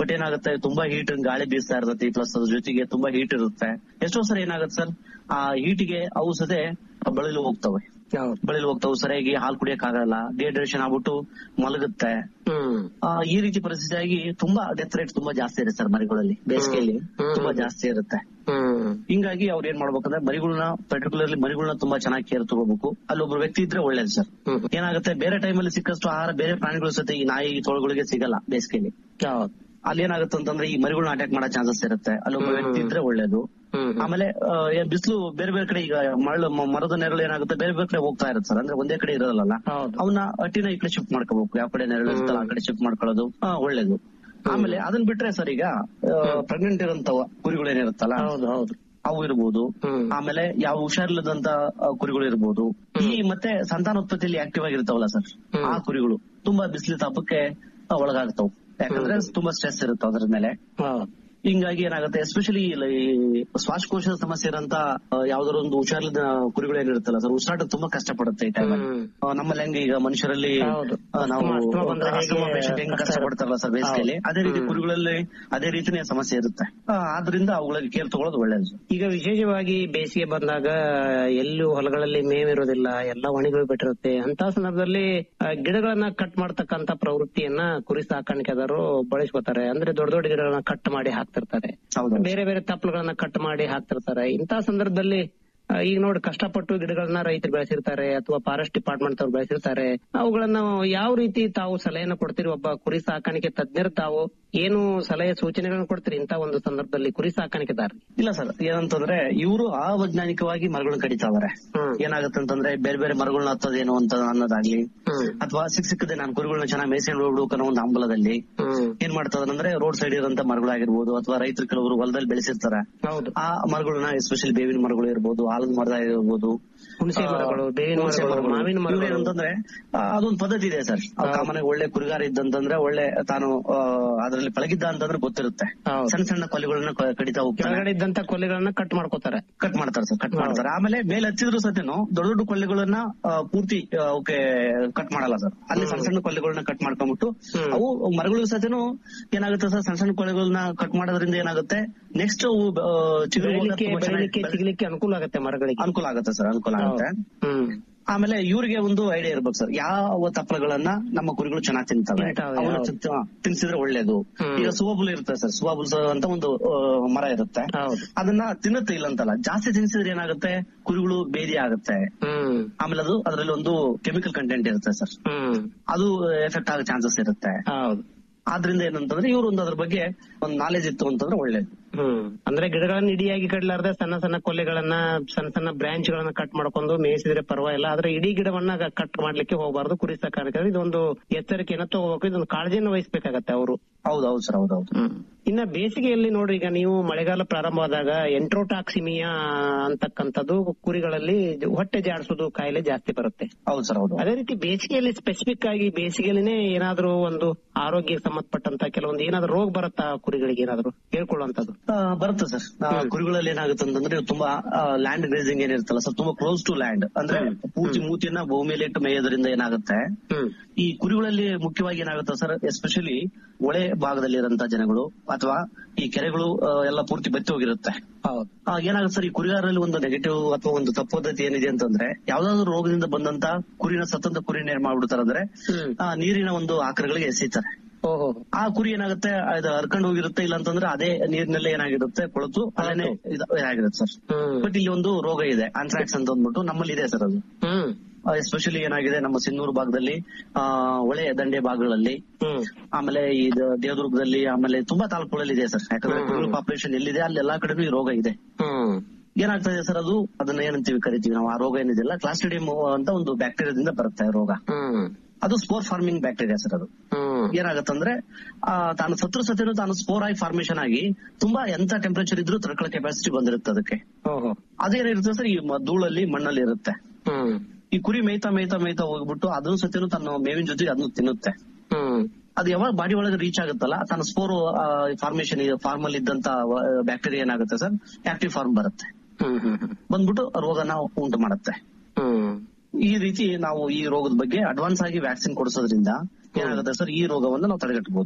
ಬಟ್ ಏನಾಗುತ್ತೆ ತುಂಬಾ ಹೀಟ್ ಗಾಳಿ ಬೀಸ್ತಾ ಇರ್ತೈತಿ ಪ್ಲಸ್ ಅದ್ರ ಜೊತೆಗೆ ತುಂಬಾ ಹೀಟ್ ಇರುತ್ತೆ ಎಷ್ಟೋ ಸರಿ ಏನಾಗುತ್ತೆ ಸರ್ ಆ ಹೀಟಿಗೆ ಔಷಧೆ ಬಳಲು ಹೋಗ್ತವೆ ಹೌದು ಬಳಲು ಹೋಗ್ತಾವೆ ಸರಿಯಾಗಿ ಹಾಲು ಕುಡಿಯಕ್ ಆಗಲ್ಲ ಡಿಹೈಡ್ರೇಷನ್ ಆಗ್ಬಿಟ್ಟು ಮಲಗುತ್ತೆ ಹ್ಮ್ ಆ, ಈ ರೀತಿ ಪರಿಸ್ಥಿತಿ ಆಗಿ ತುಂಬಾ ಡೆತ್ ರೇಟ್ ತುಂಬಾ ಜಾಸ್ತಿ ಇರುತ್ತೆ ಸರ್ ಮರಿಗಳಲ್ಲಿ ಬೇಸಿಗೆಯಲ್ಲಿ ಹ್ಮ್. ತುಂಬಾ ಜಾಸ್ತಿ ಇರುತ್ತೆ ಹ್ಮ್ ಹಿಂಗಾಗಿ ಅವ್ರು ಏನ್ ಮಾಡ್ಬೇಕಂದ್ರೆ ಮರಿಗಳನ್ನ ಪರ್ಟಿಕ್ಯುಲರ್ಲಿ ಮರಿಗಳನ್ನ ತುಂಬಾ ಚೆನ್ನಾಗಿ ಕೇರ್ ತಗೋಬೇಕು ಅಲ್ಲಿ ಒಬ್ರು ವ್ಯಕ್ತಿ ಇದ್ರೆ ಒಳ್ಳೇದು ಸರ್ ಹ್ಮ್ ಏನಾಗುತ್ತೆ ಬೇರೆ ಟೈಮಲ್ಲಿ ಸಿಕ್ಕಷ್ಟು ಆಹಾರ ಬೇರೆ ಪ್ರಾಣಿಗಳ ಜೊತೆ ಈ ನಾಯಿ ತೋಳುಗಳಿಗೆ ಸಿಗಲ್ಲ ಬೇಸಿಗೆಯಲ್ಲಿ ಹೌದು ಅಲ್ಲಿ ಏನಾಗುತ್ತೆ ಅಂತಂದ್ರೆ ಈ ಮರಿಗಳನ್ನ ಅಟ್ಯಾಕ್ ಮಾಡೋ ಚಾನ್ಸಸ್ ಇರುತ್ತೆ ಅಲ್ಲಿ ಒಬ್ಬ ಹ್ಮ್. ವ್ಯಕ್ತಿ ಇದ್ರೆ ಒಳ್ಳೇದು ಹ್ಮ್ ಆಮೇಲೆ ಆ, ಏನ್ ಬಿಸಿಲು ಬೇರೆ ಬೇರೆ ಕಡೆ ಈಗ ಮರಳು ಮ- ಮರದ ನೆರಳು ಏನಾಗುತ್ತೆ ಬೇರೆ ಬೇರೆ ಕಡೆ ಹೋಗ್ತಾ ಇರುತ್ತೆ ಸರ್ ಅಂದ್ರೆ ಒಂದೇ ಕಡೆ ಇರೋಲ್ಲ ಹೌದು ಅವನ್ನ ಅಟ್ಟಿನ ಈ ಕಡೆ ಶಿಫ್ಟ್ ಮಾಡ್ಕೋಬೇಕು ಯಾವ ಕಡೆ ನೆರಳು ಇರುತ್ತಲ್ಲ ಆ ಕಡೆ ಶಿಫ್ಟ್ ಮಾಡ್ಕೊಳ್ಳೋದು ಆ, ಒಳ್ಳೇದು ಆಮೇಲೆ ಅದನ್ನ ಬಿಟ್ರೆ ಸರ್ ಈಗ ಪ್ರೆಗ್ನೆಂಟ್ ಇರೋಂತವ ಕುರಿಗಳು ಏನಿರುತ್ತಲ್ಲ ಹೌದು ಹೌದು ಅವು ಇರ್ಬೋದು ಹ್ಮ್ ಆಮೇಲೆ ಯಾವ ಹುಷಾರಿಲ್ಲದಂತ ಆ, ಕುರಿಗಳು ಇರ್ಬೋದು ಈ ಮತ್ತೆ ಸಂತಾನೋತ್ಪತ್ತಿಯಲ್ಲಿ ಆಕ್ಟಿವ್ ಆಗಿರ್ತಾವಲ್ಲ ಸರ್ ಹ್ಮ್. ಆ ಕುರಿಗಳು ತುಂಬಾ ಬಿಸಿಲು ತಾಪಕ್ಕೆ ಆ, ಒಳಗಾಗ್ತಾವ್ ಯಾಕಂದ್ರೆ ತುಂಬಾ ಸ್ಟ್ರೆಸ್ ಇರುತ್ತೆ ಅದ್ರ ಮೇಲೆ ಹೌದು ಹಿಂಗಾಗಿ ಏನಾಗುತ್ತೆ ಎಸ್ಪೆಷಲಿ ಈ ಶ್ವಾಸಕೋಶದ ಸಮಸ್ಯೆ ಇರೋಂತ ಆ, ಯಾವ್ದಾದ್ರು ಒಂದು ಹುಷಾರಿಲ್ಲದ ಕುರಿಗಳು ಏನಿರುತ್ತಲ್ಲ ಸರ್ ಉಸಿರಾಟ ತುಂಬಾ ಕಷ್ಟಪಡುತ್ತೆ ಈ ಟೈಮಲ್ಲಿ ಹ್ಮ್ ನಮ್ಮಲ್ಲಿ ಹೆಂಗೆ ಈಗ ಮನುಷ್ಯರಲ್ಲಿ ಹೌದು. ಆ, ನಾವು ಅಸ್ತಮ- ಅಸ್ತಮ ಬಂದ್ರೆ ಹೇಗೆ ಅಸ್ತಮ patient ಹೆಂಗ್ ಕಷ್ಟ ಕಷ್ಟ ಪಡ್ತಾರಲ್ಲ ಸರ್ ಬೇಸಿಗೆಯಲ್ಲಿ ಹೌದು. ಅದೇ ರೀತಿ ಹ್ಮ್. ಕುರಿಗಳಲ್ಲಿ ಅದೇ ರೀತಿನೇ ಸಮಸ್ಯೆ ಇರುತ್ತೆ ಆ, ಆದ್ರಿಂದ ಅವುಗಳಿಗೆ ಕೇರ್ ತಗೊಳ್ಳೋದು ಒಳ್ಳೇದು ಈಗ ವಿಶೇಷವಾಗಿ ಬೇಸಿಗೆ ಬಂದಾಗ ಎಲ್ಲೂ ಹೊಲಗಳಲ್ಲಿ ಮೇವಿರೋದಿಲ್ಲ ಎಲ್ಲ ಒಣಗಿ ಬಿಟ್ಟಿರುತ್ತೆ ಅಂತ ಸಂದರ್ಭದಲ್ಲಿ ಆ, ಗಿಡಗಳನ್ನ ಕಟ್ ಮಾಡ್ತಕ್ಕಂತ ಪ್ರವೃತ್ತಿಯನ್ನ ಕುರಿ ಸಾಕಾಣಿಕೆದಾರರು ಬಳಸ್ಕೊತಾರೆ ಅಂದ್ರೆ ದೊಡ್ಡ ದೊಡ್ಡ ಗಿಡಗಳನ್ನ ಕಟ್ ಮಾಡಿ ಹಾಕ್ತಿರ್ತಾರೆ ಹೌದು ಬೇರೆ ಬೇರೆ ತಪ್ಪಲುಗಳನ್ನ ಕಟ್ ಮಾಡಿ ಹಾಕ್ತಿರ್ತಾರೆ ಇಂತಹ ಸಂದರ್ಭದಲ್ಲಿ ಆ, ಈಗ ನೋಡಿ ಕಷ್ಟಪಟ್ಟು ಗಿಡಗಳನ್ನ ರೈತರು ಬೆಳೆಸಿರ್ತಾರೆ ಅಥವಾ ಫಾರೆಸ್ಟ್ ಡಿಪಾರ್ಟ್ಮೆಂಟ್ ಅವ್ರು ಬೆಳೆಸಿರ್ತಾರೆ ಅವುಗಳನ್ನ ಯಾವ ರೀತಿ ತಾವು ಸಲಹೆಯನ್ನು ಕೊಡ್ತೀರಿ ಒಬ್ಬ ಕುರಿ ಸಾಕಾಣಿಕೆ ತಜ್ಞರು ತಾವು ಏನು ಸಲಹೆ ಸೂಚನೆಗಳನ್ನು ಕೊಡ್ತೀರಿ ಇಂತ ಒಂದು ಸಂದರ್ಭದಲ್ಲಿ ಕುರಿ ಸಾಕಾಣಿಕೆದಾರ ಇಲ್ಲ ಸರ್ ಏನಂತಂದ್ರೆ ಇವರು ಅವೈಜ್ಞಾನಿಕವಾಗಿ ಮರಗಳನ್ನ ಕಡಿತಾವ್ರೆ ಹ್ಮ್ ಏನಾಗುತ್ತೆ ಅಂತಂದ್ರೆ ಬೇರೆ ಬೇರೆ ಮರಗಳನ್ನ ಹತ್ತೋದೇನು ಅಂತ ಅನ್ನೋದಾಗ್ಲಿ ಹ್ಮ್ ಅಥವಾ ಸಿಕ್ ಸಿಕ್ಕದೆ ನಾನು ಕುರಿಗಳನ್ನ ಚೆನ್ನಾಗಿ ಮೇಯ್ಸ್ಕೊಂಡು ಹೋಗ್ಬಿಡು ಅನ್ನೋ ಒಂದು ಹಂಬಲದಲ್ಲಿ ಹ್ಮ್ ಏನ್ ಮಾಡ್ತಾರಂದ್ರೆ ರೋಡ್ ಸೈಡ್ ಇರೋಂತ ಮರಗಳಾಗಿರ್ಬೋದು ಅಥವಾ ರೈತರು ಕೆಲವರು ಹೊಲದಲ್ಲಿ ಬೆಳೆಸಿರ್ತಾರೆ ಹೌದು ಆ ಮರಗಳನ್ನ ಎಸ್ಪೆಷಲಿ ಬೇವಿನ ಮರಗಳು ಇರ್ಬೋದು ಆಲದ ಮರ ಇರ್ಬೋದು ಹುಣಸೆ ಆ, ಮರಗಳು ಬೇವಿನ ಹುಣಸೆ ಮರಗಳು ಮರಗಳು. ಮಾವಿನ ಮರಗಳು ಇವ್ರೇನಂತಂದ್ರೆ ಆ, ಅದೊಂದು ಪದ್ಧತಿ ಇದೆ ಸರ್ ಕಾಮನ್ ಒಳ್ಳೆ ಕುರಿಗಾರ ಇದ್ದಂತಂದ್ರೆ ಒಳ್ಳೆ ತಾನು ಆ, ಅದ್ರಲ್ಲಿ ಪಳಗಿದ್ದ ಅಂತಂದ್ರೆ ಗೊತ್ತಿರುತ್ತೆ ಹೌದು ಸಣ್ಣ ಸಣ್ಣ ಕೊಲೆಗಳನ್ನ ಕ- ಕಡಿತಾ ಹೋಗ್ತಾನೆ ಕೆಳಗಡೆ ಇದ್ದಂತ ಕೊಲೆಗಳನ್ನ ಕಟ್ ಮಾಡ್ಕೋತಾರೆ ಕಟ್ ಮಾಡ್ತಾರೆ ಸರ್ ಕಟ್ ಮಾಡ್ತಾರೆ ಆಮೇಲೆ ಮೇಲೆ ಹಚ್ಚಿದ್ರು ಸತಿನು ದೊಡ್ಡ ದೊಡ್ಡ ಕೊಲ್ಲೆಗಳನ್ನ ಆ, ಪೂರ್ತಿ ಆ, ಅವಕ್ಕೆ ಕಟ್ ಮಾಡಲ್ಲ ಸರ್ ಅಲ್ಲಿ ಸಣ್ಣ ಸಣ್ಣ ಕೊಲ್ಲೆಗಳನ್ನ ಕಟ್ ಮಾಡ್ಕೊಂಡ್ಬಿಟ್ಟು ಹ್ಮ್. ಅವು ಮರಗಳು ಸತಿನು ಏನಾಗುತ್ತೆ ಸರ್ ಸಣ್ಣ ಸಣ್ಣ ಕೊಲೆಗಳನ್ನ ಕಟ್ ಮಾಡೋದ್ರಿಂದ ಏನಾಗುತ್ತೆ ನೆಕ್ಸ್ಟ್ ಅವು ಆ, ಚಿಗುರು ಹೋಗೋಕೆ ಬೆಳಿಲಿಕ್ಕೆ ತುಂಬಾ ಚೆನ್ನಾಗಿ ಬೆಳಿಲಿಕ್ಕೆ ಸಿಗ್ಲಿಕ್ಕೆ ಅನುಕೂಲ ಆಗುತ್ತೆ ಮರಗಳಿಗೆ ಅನುಕೂಲ ಆಗುತ್ತೆ ಸರ್ ಅನುಕೂಲ ಆಗುತ್ತೆ ಹ್ಮ್ ಆಮೇಲೆ ಇವ್ರಿಗೆ ಒಂದು ಐಡಿಯಾ ಇರ್ಬೇಕು ಸರ್ ಯಾವ ತಪ್ಪಲುಗಳನ್ನ ನಮ್ಮ ಕುರಿಗಳು ಚೆನ್ನಾಗಿ ತಿಂತವೆ ತಿಂತಾವೆ, ಅವನ್ನ ಹೌದು. ತಿಂತ- ತಿನ್ಸಿದ್ರೆ ಒಳ್ಳೇದು ಹ್ಮ್. ಈಗ ಸುವಬುಲ್ ಇರುತ್ತೆ ಸರ್ ಸುವಬುಲ್ ಅಂತ ಒಂದು ಆ, ಮರ ಇರುತ್ತೆ ಹೌದು ಅದನ್ನ ತಿನ್ನುತ್ತೆ ಇಲ್ಲ ಅಂತಲ್ಲ ಜಾಸ್ತಿ ತಿನ್ಸಿದ್ರೆ ಏನಾಗುತ್ತೆ ಕುರಿಗಳು ಬೇದಿ ಆಗುತ್ತೆ ಹ್ಮ್ ಆಮೇಲೆ ಅದು ಅದರಲ್ಲಿ ಒಂದು ಕೆಮಿಕಲ್ ಕಂಟೆಂಟ್ ಇರುತ್ತೆ ಸರ್ ಹ್ಮ್ ಅದು ಎಫೆಕ್ಟ್ ಆಗೋ ಚಾನ್ಸಸ್ ಇರುತ್ತೆ ಹೌದು ಆದ್ರಿಂದ ಏನಂತಂದ್ರೆ ಇವರು ಒಂದು ಅದ್ರ ಬಗ್ಗೆ ಒಂದು ನಾಲೆಜ್ ಇತ್ತು ಅಂತಂದ್ರೆ ಒಳ್ಳೇದು ಹ್ಮ್ ಅಂದ್ರೆ ಗಿಡಗಳನ್ನ ಇಡಿಯಾಗಿ ಕಡ್ಲಾರ್ದೆ ಸಣ್ಣ ಸಣ್ಣ ಕೊಲ್ಲೆಗಳನ್ನ ಸಣ್ಣ ಸಣ್ಣ ಬ್ರಾಂಚ್ ಗಳನ್ನ ಕಟ್ ಮಾಡ್ಕೊಂಡು ಮೇಯಿಸಿದ್ರೆ ಪರವಾಗಿಲ್ಲ ಆದ್ರೆ ಇಡೀ ಗಿಡವನ್ನ ಕಟ್ ಮಾಡ್ಲಿಕ್ಕೆ ಹೋಗಬಾರ್ದು ಕುರಿ ಸಾಕಾಣಿಕೆ ಇದೊಂದು ಎಚ್ಚರಿಕೆಯನ್ನ ತಗೋಬೇಕು ಇದೊಂದು ಕಾಳಜಿಯನ್ನು ವಹಿಸ್ಬೇಕಾಗತ್ತೆ ಅವರು ಹೌದು ಹೌದು ಸರ್ ಹೌದು ಹೌದು ಇನ್ನ ಬೇಸಿಗೆಯಲ್ಲಿ ನೋಡ್ರಿ ಈಗ ನೀವು ಮಳೆಗಾಲ ಪ್ರಾರಂಭವಾದಾಗ ಎಂಟ್ರೋಟಾಕ್ಸಿಮಿಯಾ ಅಂತಕ್ಕಂಥದ್ದು ಕುರಿಗಳಲ್ಲಿ ಹೊಟ್ಟೆ ಜಾಡಿಸೋದು ಕಾಯಿಲೆ ಜಾಸ್ತಿ ಬರುತ್ತೆ ಹೌದು ಸರ್ ಹೌದು ಅದೇ ರೀತಿ ಬೇಸಿಗೆಯಲ್ಲಿ ಸ್ಪೆಸಿಫಿಕ್ ಆಗಿ ಬೇಸಿಗೆಯಲ್ಲಿನೇ ಏನಾದ್ರೂ ಒಂದು ಆರೋಗ್ಯಕ್ಕೆ ಸಂಬಂಧಪಟ್ಟಂತ ಕೆಲವೊಂದು ಏನಾದ್ರು ರೋಗ ಬರುತ್ತಾ ಕುರಿಗಳಿಗೆ ಏನಾದ್ರು ಹೇಳ್ಕೊಳ್ಳುವಂತದ್ದು ಆ, ಬರುತ್ತೆ ಸರ್ ಆ, ಕುರಿಗಳಲ್ಲಿ ಏನಾಗುತ್ತೆ ಅಂತಂದ್ರೆ ಇವು ತುಂಬಾ ಲ್ಯಾಂಡ್ ಗ್ರೇಸಿಂಗ್ ಏನಿರುತ್ತಲ್ಲ ಸರ್ ತುಂಬಾ ಕ್ಲೋಸ್ ಟು ಲ್ಯಾಂಡ್ ಅಂದ್ರೆ ಪೂರ್ತಿ ಮೂತಿಯನ್ನ ಭೂಮಿಯಲ್ಲಿ ಇಟ್ಟು ಮೇಯೋದ್ರಿಂದ ಏನಾಗುತ್ತೆ ಹ್ಮ್ ಈ ಕುರಿಗಳಲ್ಲಿ ಮುಖ್ಯವಾಗಿ ಏನಾಗುತ್ತೆ ಸರ್ ಎಸ್ಪೆಷಲಿ ಒಳೆ ಭಾಗದಲ್ಲಿ ಇರೋಂತ ಜನಗಳು ಅಥವಾ ಈ ಕೆರೆಗಳು ಆ, ಎಲ್ಲ ಪೂರ್ತಿ ಬತ್ತಿ ಹೋಗಿರುತ್ತೆ ಹೌದು ಆ, ಏನಾಗುತ್ತೆ ಸರ್ ಈ ಕುರಿಗಾರರಲ್ಲಿ ಒಂದು ನೆಗೆಟಿವ್ ಅಥವಾ ಒಂದು ತಪ್ಪು ಪದ್ಧತಿ ಏನಿದೆ ಅಂತಂದ್ರೆ ಯಾವ್ದಾದ್ರು ರೋಗದಿಂದ ಬಂದಂತ ಕುರಿನ ಸತ್ತಂತ ಕುರಿನ ಏನ್ ಮಾಡ್ಬಿಡ್ತಾರೆ ಅಂದ್ರೆ ಹ್ಮ್ ಆ, ನೀರಿನ ಒಂದು ಆಕರಗಳಿಗೆ ಎಸೀತಾರೆ ಓಹೋ ಆ ಕುರಿ ಏನಾಗುತ್ತೆ ಅದು ಹರ್ಕೊಂಡು ಹೋಗಿರುತ್ತೆ ಇಲ್ಲ ಅಂತಂದ್ರೆ ಅದೇ ನೀರಿನಲ್ಲೇ ಏನಾಗಿರುತ್ತೆ ಕೊಳತು ಅಲ್ಲೇನೆ ಇದು ಆಗಿರುತ್ತೆ ಸರ್ ಹ್ಮ್ ಬಟ್ ಇಲ್ಲಿ ಒಂದು ರೋಗ ಇದೆ ಆಂಥ್ರಾಕ್ಸ್ ಅಂತ ಅಂದ್ಬಿಟ್ಟು ನಮ್ಮಲ್ಲಿ ಇದೆ ಸರ್ ಅದು ಹ್ಮ್ ಎಸ್ಪೆಷಲಿ ಏನಾಗಿದೆ ನಮ್ಮ ಸಿನ್ನೂರು ಭಾಗದಲ್ಲಿ ಆ ಹೊಳೆ ದಂಡೆ ಭಾಗಗಳಲ್ಲಿ ಹ್ಮ್ ಆಮೇಲೆ ಈ ದ- ದೇವದುರ್ಗದಲ್ಲಿ ಆಮೇಲೆ ತುಂಬಾ ತಾಲೂಕುಗಳಲ್ಲಿ ಇದೆ ಸರ್ ಯಾಕಂದ್ರೆ ಕುರಿಗಳ ಪಾಪ್ಯುಲೇಷನ್ ಎಲ್ಲಿದೆ ಅಲ್ಲಿ ಎಲ್ಲಾ ಕಡೆನೂ ಈ ರೋಗ ಇದೆ ಹ್ಮ್ ಏನಾಗ್ತದೆ ಸರ್ ಅದು ಅದನ್ನ ಏನಂತೀವಿ ಕರಿತೀವಿ ನಾವು ಆ ರೋಗ ಏನಿದೆಯಲ್ಲ ಕ್ಲಾಸ್ಟ್ರಿಡಿಯಂ ಅಂತ ಒಂದು ಬ್ಯಾಕ್ಟೀರಿಯಾದಿಂದ ಬರುತ್ತೆ ಆ ರೋಗ ಹ್ಮ್ ಅದು ಸ್ಪೋರ್ ಫಾರ್ಮಿಂಗ್ ಬ್ಯಾಕ್ಟೀರಿಯಾ ಸರ್ ಅದು ಹ್ಮ್ ಏನಾಗತ್ತಂದ್ರೆ ಆ, ತಾನು ಸತ್ರು ಸತ್ಯನು ತಾನು ಸ್ಪೋರ್ ಆಗಿ ಫಾರ್ಮೇಶನ್ ಆಗಿ ತುಂಬಾ ಎಂತ ಟೆಂಪರೇಚರ್ ಇದ್ರೂ ತಡ್ಕೊಳ್ಳೋ ಕೆಪಾಸಿಟಿ ಬಂದಿರುತ್ತೆ ಅದಕ್ಕೆ ಓಹೋ ಅದೇನಿರುತ್ತೆ ಸರ್ ಈ ಮ- ಧೂಳಲ್ಲಿ ಮಣ್ಣಲ್ಲಿ ಇರುತ್ತೆ ಹ್ಮ್ ಈ ಕುರಿ ಮೇಯ್ತಾ ಮೇಯ್ತಾ ಮೇಯ್ತಾ ಹೋಗ್ಬಿಟ್ಟು ಅದನ್ನು ಸತ್ಯನು ತನ್ನ ಮೇವಿನ ಜೊತೆಗೆ ಅದನ್ನು ತಿನ್ನುತ್ತೆ ಹ್ಮ್ ಅದು ಯಾವಾಗ ಬಾಡಿ ಒಳಗೆ ರೀಚ್ ಆಗುತ್ತಲ್ಲ ತನ್ನ ಸ್ಪೋರ್ ಫಾರ್ಮೇಶನ್ ಫಾರ್ಮಲ್ ಇದ್ದಂತ ಬ್ಯಾಕ್ಟೀರಿಯಾ ಏನಾಗುತ್ತೆ ಸರ್ ಆಕ್ಟಿವ್ ಫಾರ್ಮ್ ಬರುತ್ತೆ ಹ್ಮ್ ಹ್ಮ್ ಹ್ಮ್ ಬಂದ್ಬಿಟ್ಟು ರೋಗನ ಉಂಟು ಮಾಡುತ್ತೆ ಹ್ಮ್ ಈ ರೀತಿ ನಾವು ಈ ರೋಗದ ಬಗ್ಗೆ ಅಡ್ವಾನ್ಸ್ ಆಗಿ ವ್ಯಾಕ್ಸಿನ್ ಕೊಡಿಸೋದ್ರಿಂದ ಏನಾಗುತ್ತೆ ಸರ್ ಈ ರೋಗವನ್ನು ನಾವು ತಡೆಗಟ್ಟಬಹುದು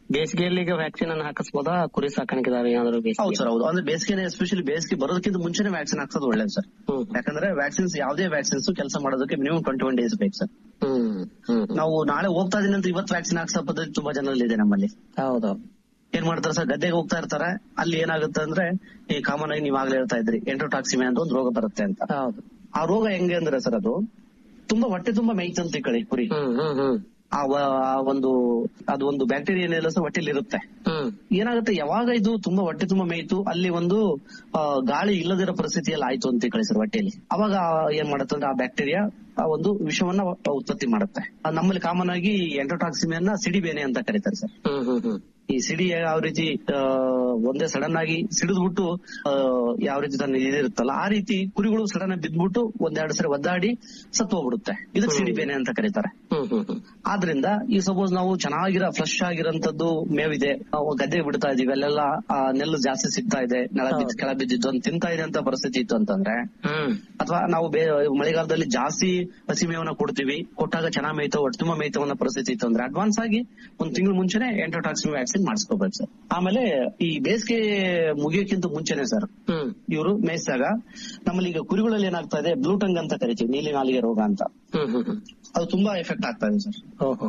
ಬೇಸಿಗೆಯಲ್ಲಿ ಈಗ ವ್ಯಾಕ್ಸಿನ್ ಅನ್ನು ಹಾಕಿಸ್ಬೋದಾ ಕುರಿ ಸಾಕಾಣಿಕೆದಾರ ಏನಾದ್ರು ಹೌದು ಬೇಸಿಗೆ ಸರ್ ಹೌದು ಅಂದ್ರೆ ಬೇಸಿಗೆ ಎಸ್ಪೆಷಲಿ ಬೇಸಿಗೆ ಬರೋದಕ್ಕಿಂತ ಮುಂಚೆನೆ ವ್ಯಾಕ್ಸಿನ್ ಹಾಕ್ಸೋದು ಒಳ್ಳೇದು ಸರ್ ಹ್ಮ್ ಯಾಕಂದ್ರೆ ವ್ಯಾಕ್ಸಿನ್ಸ್ ಯಾವುದೇ ವ್ಯಾಕ್ಸಿನ್ಸ್ ಕೆಲಸ ಮಾಡೋದಕ್ಕೆ ಮಿನಿಮಮ್ ಟ್ವೆಂಟಿ ಒನ್ ಡೇಸ್ ಬೇಕು ಸರ್ ಹ್ಮ್ ಹ್ಮ್ ನಾವು ನಾಳೆ ಹೋಗ್ತಾ ಇದೀನಿ ಅಂತ ಇವತ್ತು ವ್ಯಾಕ್ಸಿನ್ ಹಾಕ್ಸೋ ಪದ್ಧತಿ ತುಂಬಾ ಜನರಲ್ಲಿ ಇದೆ ನಮ್ಮಲ್ಲಿ ಹೌದು ಏನ್ ಮಾಡ್ತಾರೆ ಸರ್ ಗದ್ದೆಗೆ ಹೋಗ್ತಾ ಇರ್ತಾರೆ ಅಲ್ಲಿ ಏನಾಗುತ್ತೆ ಅಂದ್ರೆ ಈ ಕಾಮನ್ ಆಗಿ ನೀವ್ ಆಗ್ಲೇ ಹೇಳ್ತಾ ಇದ್ರಿ ಎಂಟ್ರೋಟಾಕ್ಸಿಮೆ ಅಂತ ಒಂದು ರೋಗ ಬರುತ್ತೆ ಅಂತ ಹೌದು ಆ ರೋಗ ಹೆಂಗೆ ಅಂದ್ರೆ ಸರ್ ಅದು ತುಂಬಾ ಹೊಟ್ಟೆ ತುಂಬಾ ಮೇಯ್ತಂತ ಈ ಕಡೆ ಕುರಿ ಹ್ಮ್ ಹ್ಮ್ ಹ್ಮ್ ಆ ವ- ಆ ಒಂದು ಅದು ಒಂದು ಬ್ಯಾಕ್ಟೀರಿಯಾ ಏನಿಲ್ಲ ಸರ್ ಹೊಟ್ಟೆಲಿ ಇರುತ್ತೆ ಹ್ಮ್ ಏನಾಗುತ್ತೆ ಯಾವಾಗ ಇದು ತುಂಬಾ ಹೊಟ್ಟೆ ತುಂಬಾ ಮೇಯ್ತು ಅಲ್ಲಿ ಒಂದು ಆ, ಗಾಳಿ ಇಲ್ಲದಿರೋ ಪರಿಸ್ಥಿತಿಯಲ್ಲಿ ಆಯ್ತು ಅಂತ ತಿಳ್ಕೊಳ್ಳಿ ಸರ್ ಹೊಟ್ಟೆಯಲ್ಲಿ ಅವಾಗ ಏನ್ ಮಾಡುತ್ತೆ ಅಂದ್ರೆ ಆ ಬ್ಯಾಕ್ಟೀರಿಯಾ ಆ ಒಂದು ವಿಷವನ್ನ ಉತ್ಪತ್ತಿ ಮಾಡುತ್ತೆ ಆ, ನಮ್ಮಲ್ಲಿ ಕಾಮನ್ ಆಗಿ ಎಂಟ್ರೋಟಾಕ್ಸಿಮಿಯನ್ನ ಸಿಡಿಬೇನೆ ಅಂತ ಕರೀತಾರೆ ಸರ್ ಹ್ಮ್ ಹ್ಮ್ ಹ್ಮ್ ಈ ಸಿಡಿ ಯಾವ ರೀತಿ ಆ, ಒಂದೇ ಸಡನ್ ಆಗಿ ಸಿಡಿದ್ಬಿಟ್ಟು ಆ, ಯಾವ ರೀತಿ ತನ್ನ ಇದಿರುತ್ತಲ್ಲ ಆ ರೀತಿ ಕುರಿಗಳು ಸಡನ್ ಆಗಿ ಬಿದ್ದ್ಬಿಟ್ಟು ಒಂದೆರಡು ಸರಿ ಒದ್ದಾಡಿ ಸತ್ತು ಹೋಗ್ಬಿಡುತ್ತೆ ಇದಕ್ಕೆ ಸಿಡಿ ಬೇನೆ ಅಂತ ಕರೀತಾರೆ ಹ್ಮ್ ಹ್ಮ್ ಹ್ಮ್ ಆದ್ರಿಂದ ಈ ಸಪೋಸ್ ನಾವು ಚೆನ್ನಾಗಿರೋ ಫ್ರೆಶ್ ಆಗಿರೋಂಥದ್ದು ಮೇವಿದೆ ನಾವು ಗದ್ದೆಗೆ ಬಿಡ್ತಾ ಇದೀವಿ ಅಲ್ಲೆಲ್ಲ ಆ, ನೆಲ್ಲು ಜಾಸ್ತಿ ಸಿಗ್ತಾ ಇದೆ ನೆಲ ಬಿದ್ದು ಕೆಳ ಬಿದ್ದಿದ್ದು ಅಂತ ತಿಂತಾ ಇದೆ ಅಂತ ಪರಿಸ್ಥಿತಿ ಇತ್ತು ಅಂತಂದ್ರೆ ಹ್ಮ್ ಅಥವಾ ನಾವು ಬೇ ಮಳೆಗಾಲದಲ್ಲಿ ಜಾಸ್ತಿ ಹಸಿ ಮೇವನ್ನ ಕೊಡ್ತೀವಿ ಕೊಟ್ಟಾಗ ಚೆನ್ನಾಗ್ ಮೇಯ್ತೋ ಹೊಟ್ಟೆ ತುಂಬ ಮೇಯ್ತೋ ಅನ್ನೋ ಪರಿಸ್ಥಿತಿ ಇತ್ತು ಅಂದ್ರೆ ಅಡ್ವಾನ್ಸ್ ಆಗಿ ಒಂದ್ ತಿಂಗಳು ಮುಂಚೆನೆ ಎಂಟ್ರೋಟಾಕ್ಸಿನ್ ವ್ಯಾಕ್ಸಿನ್ ಮಾಡಿಸ್ಕೋಬೇಕು ಸರ್ ಆಮೇಲೆ ಈ ಬೇಸಿಗೆ ಮುಗಿಯೋಕ್ಕಿಂತ ಮುಂಚೆನೆ ಸರ್ ಹ್ಮ್ ಇವರು ಮೇಯಿಸಿದಾಗ ನಮ್ಮಲ್ಲಿ ಈಗ ಕುರಿಗಳಲ್ಲಿ ಏನಾಗ್ತಾ ಇದೆ ಬ್ಲೂಟಂಗ್ ಅಂತ ಕರಿತೀವಿ ನೀಲಿ ನಾಲಿಗೆ ರೋಗ ಅಂತ ಹ್ಮ್ ಹ್ಮ್ ಹ್ಮ್ ಅದು ತುಂಬಾ ಎಫೆಕ್ಟ್ ಆಗ್ತಾ ಇದೆ ಸರ್ ಓಹೋ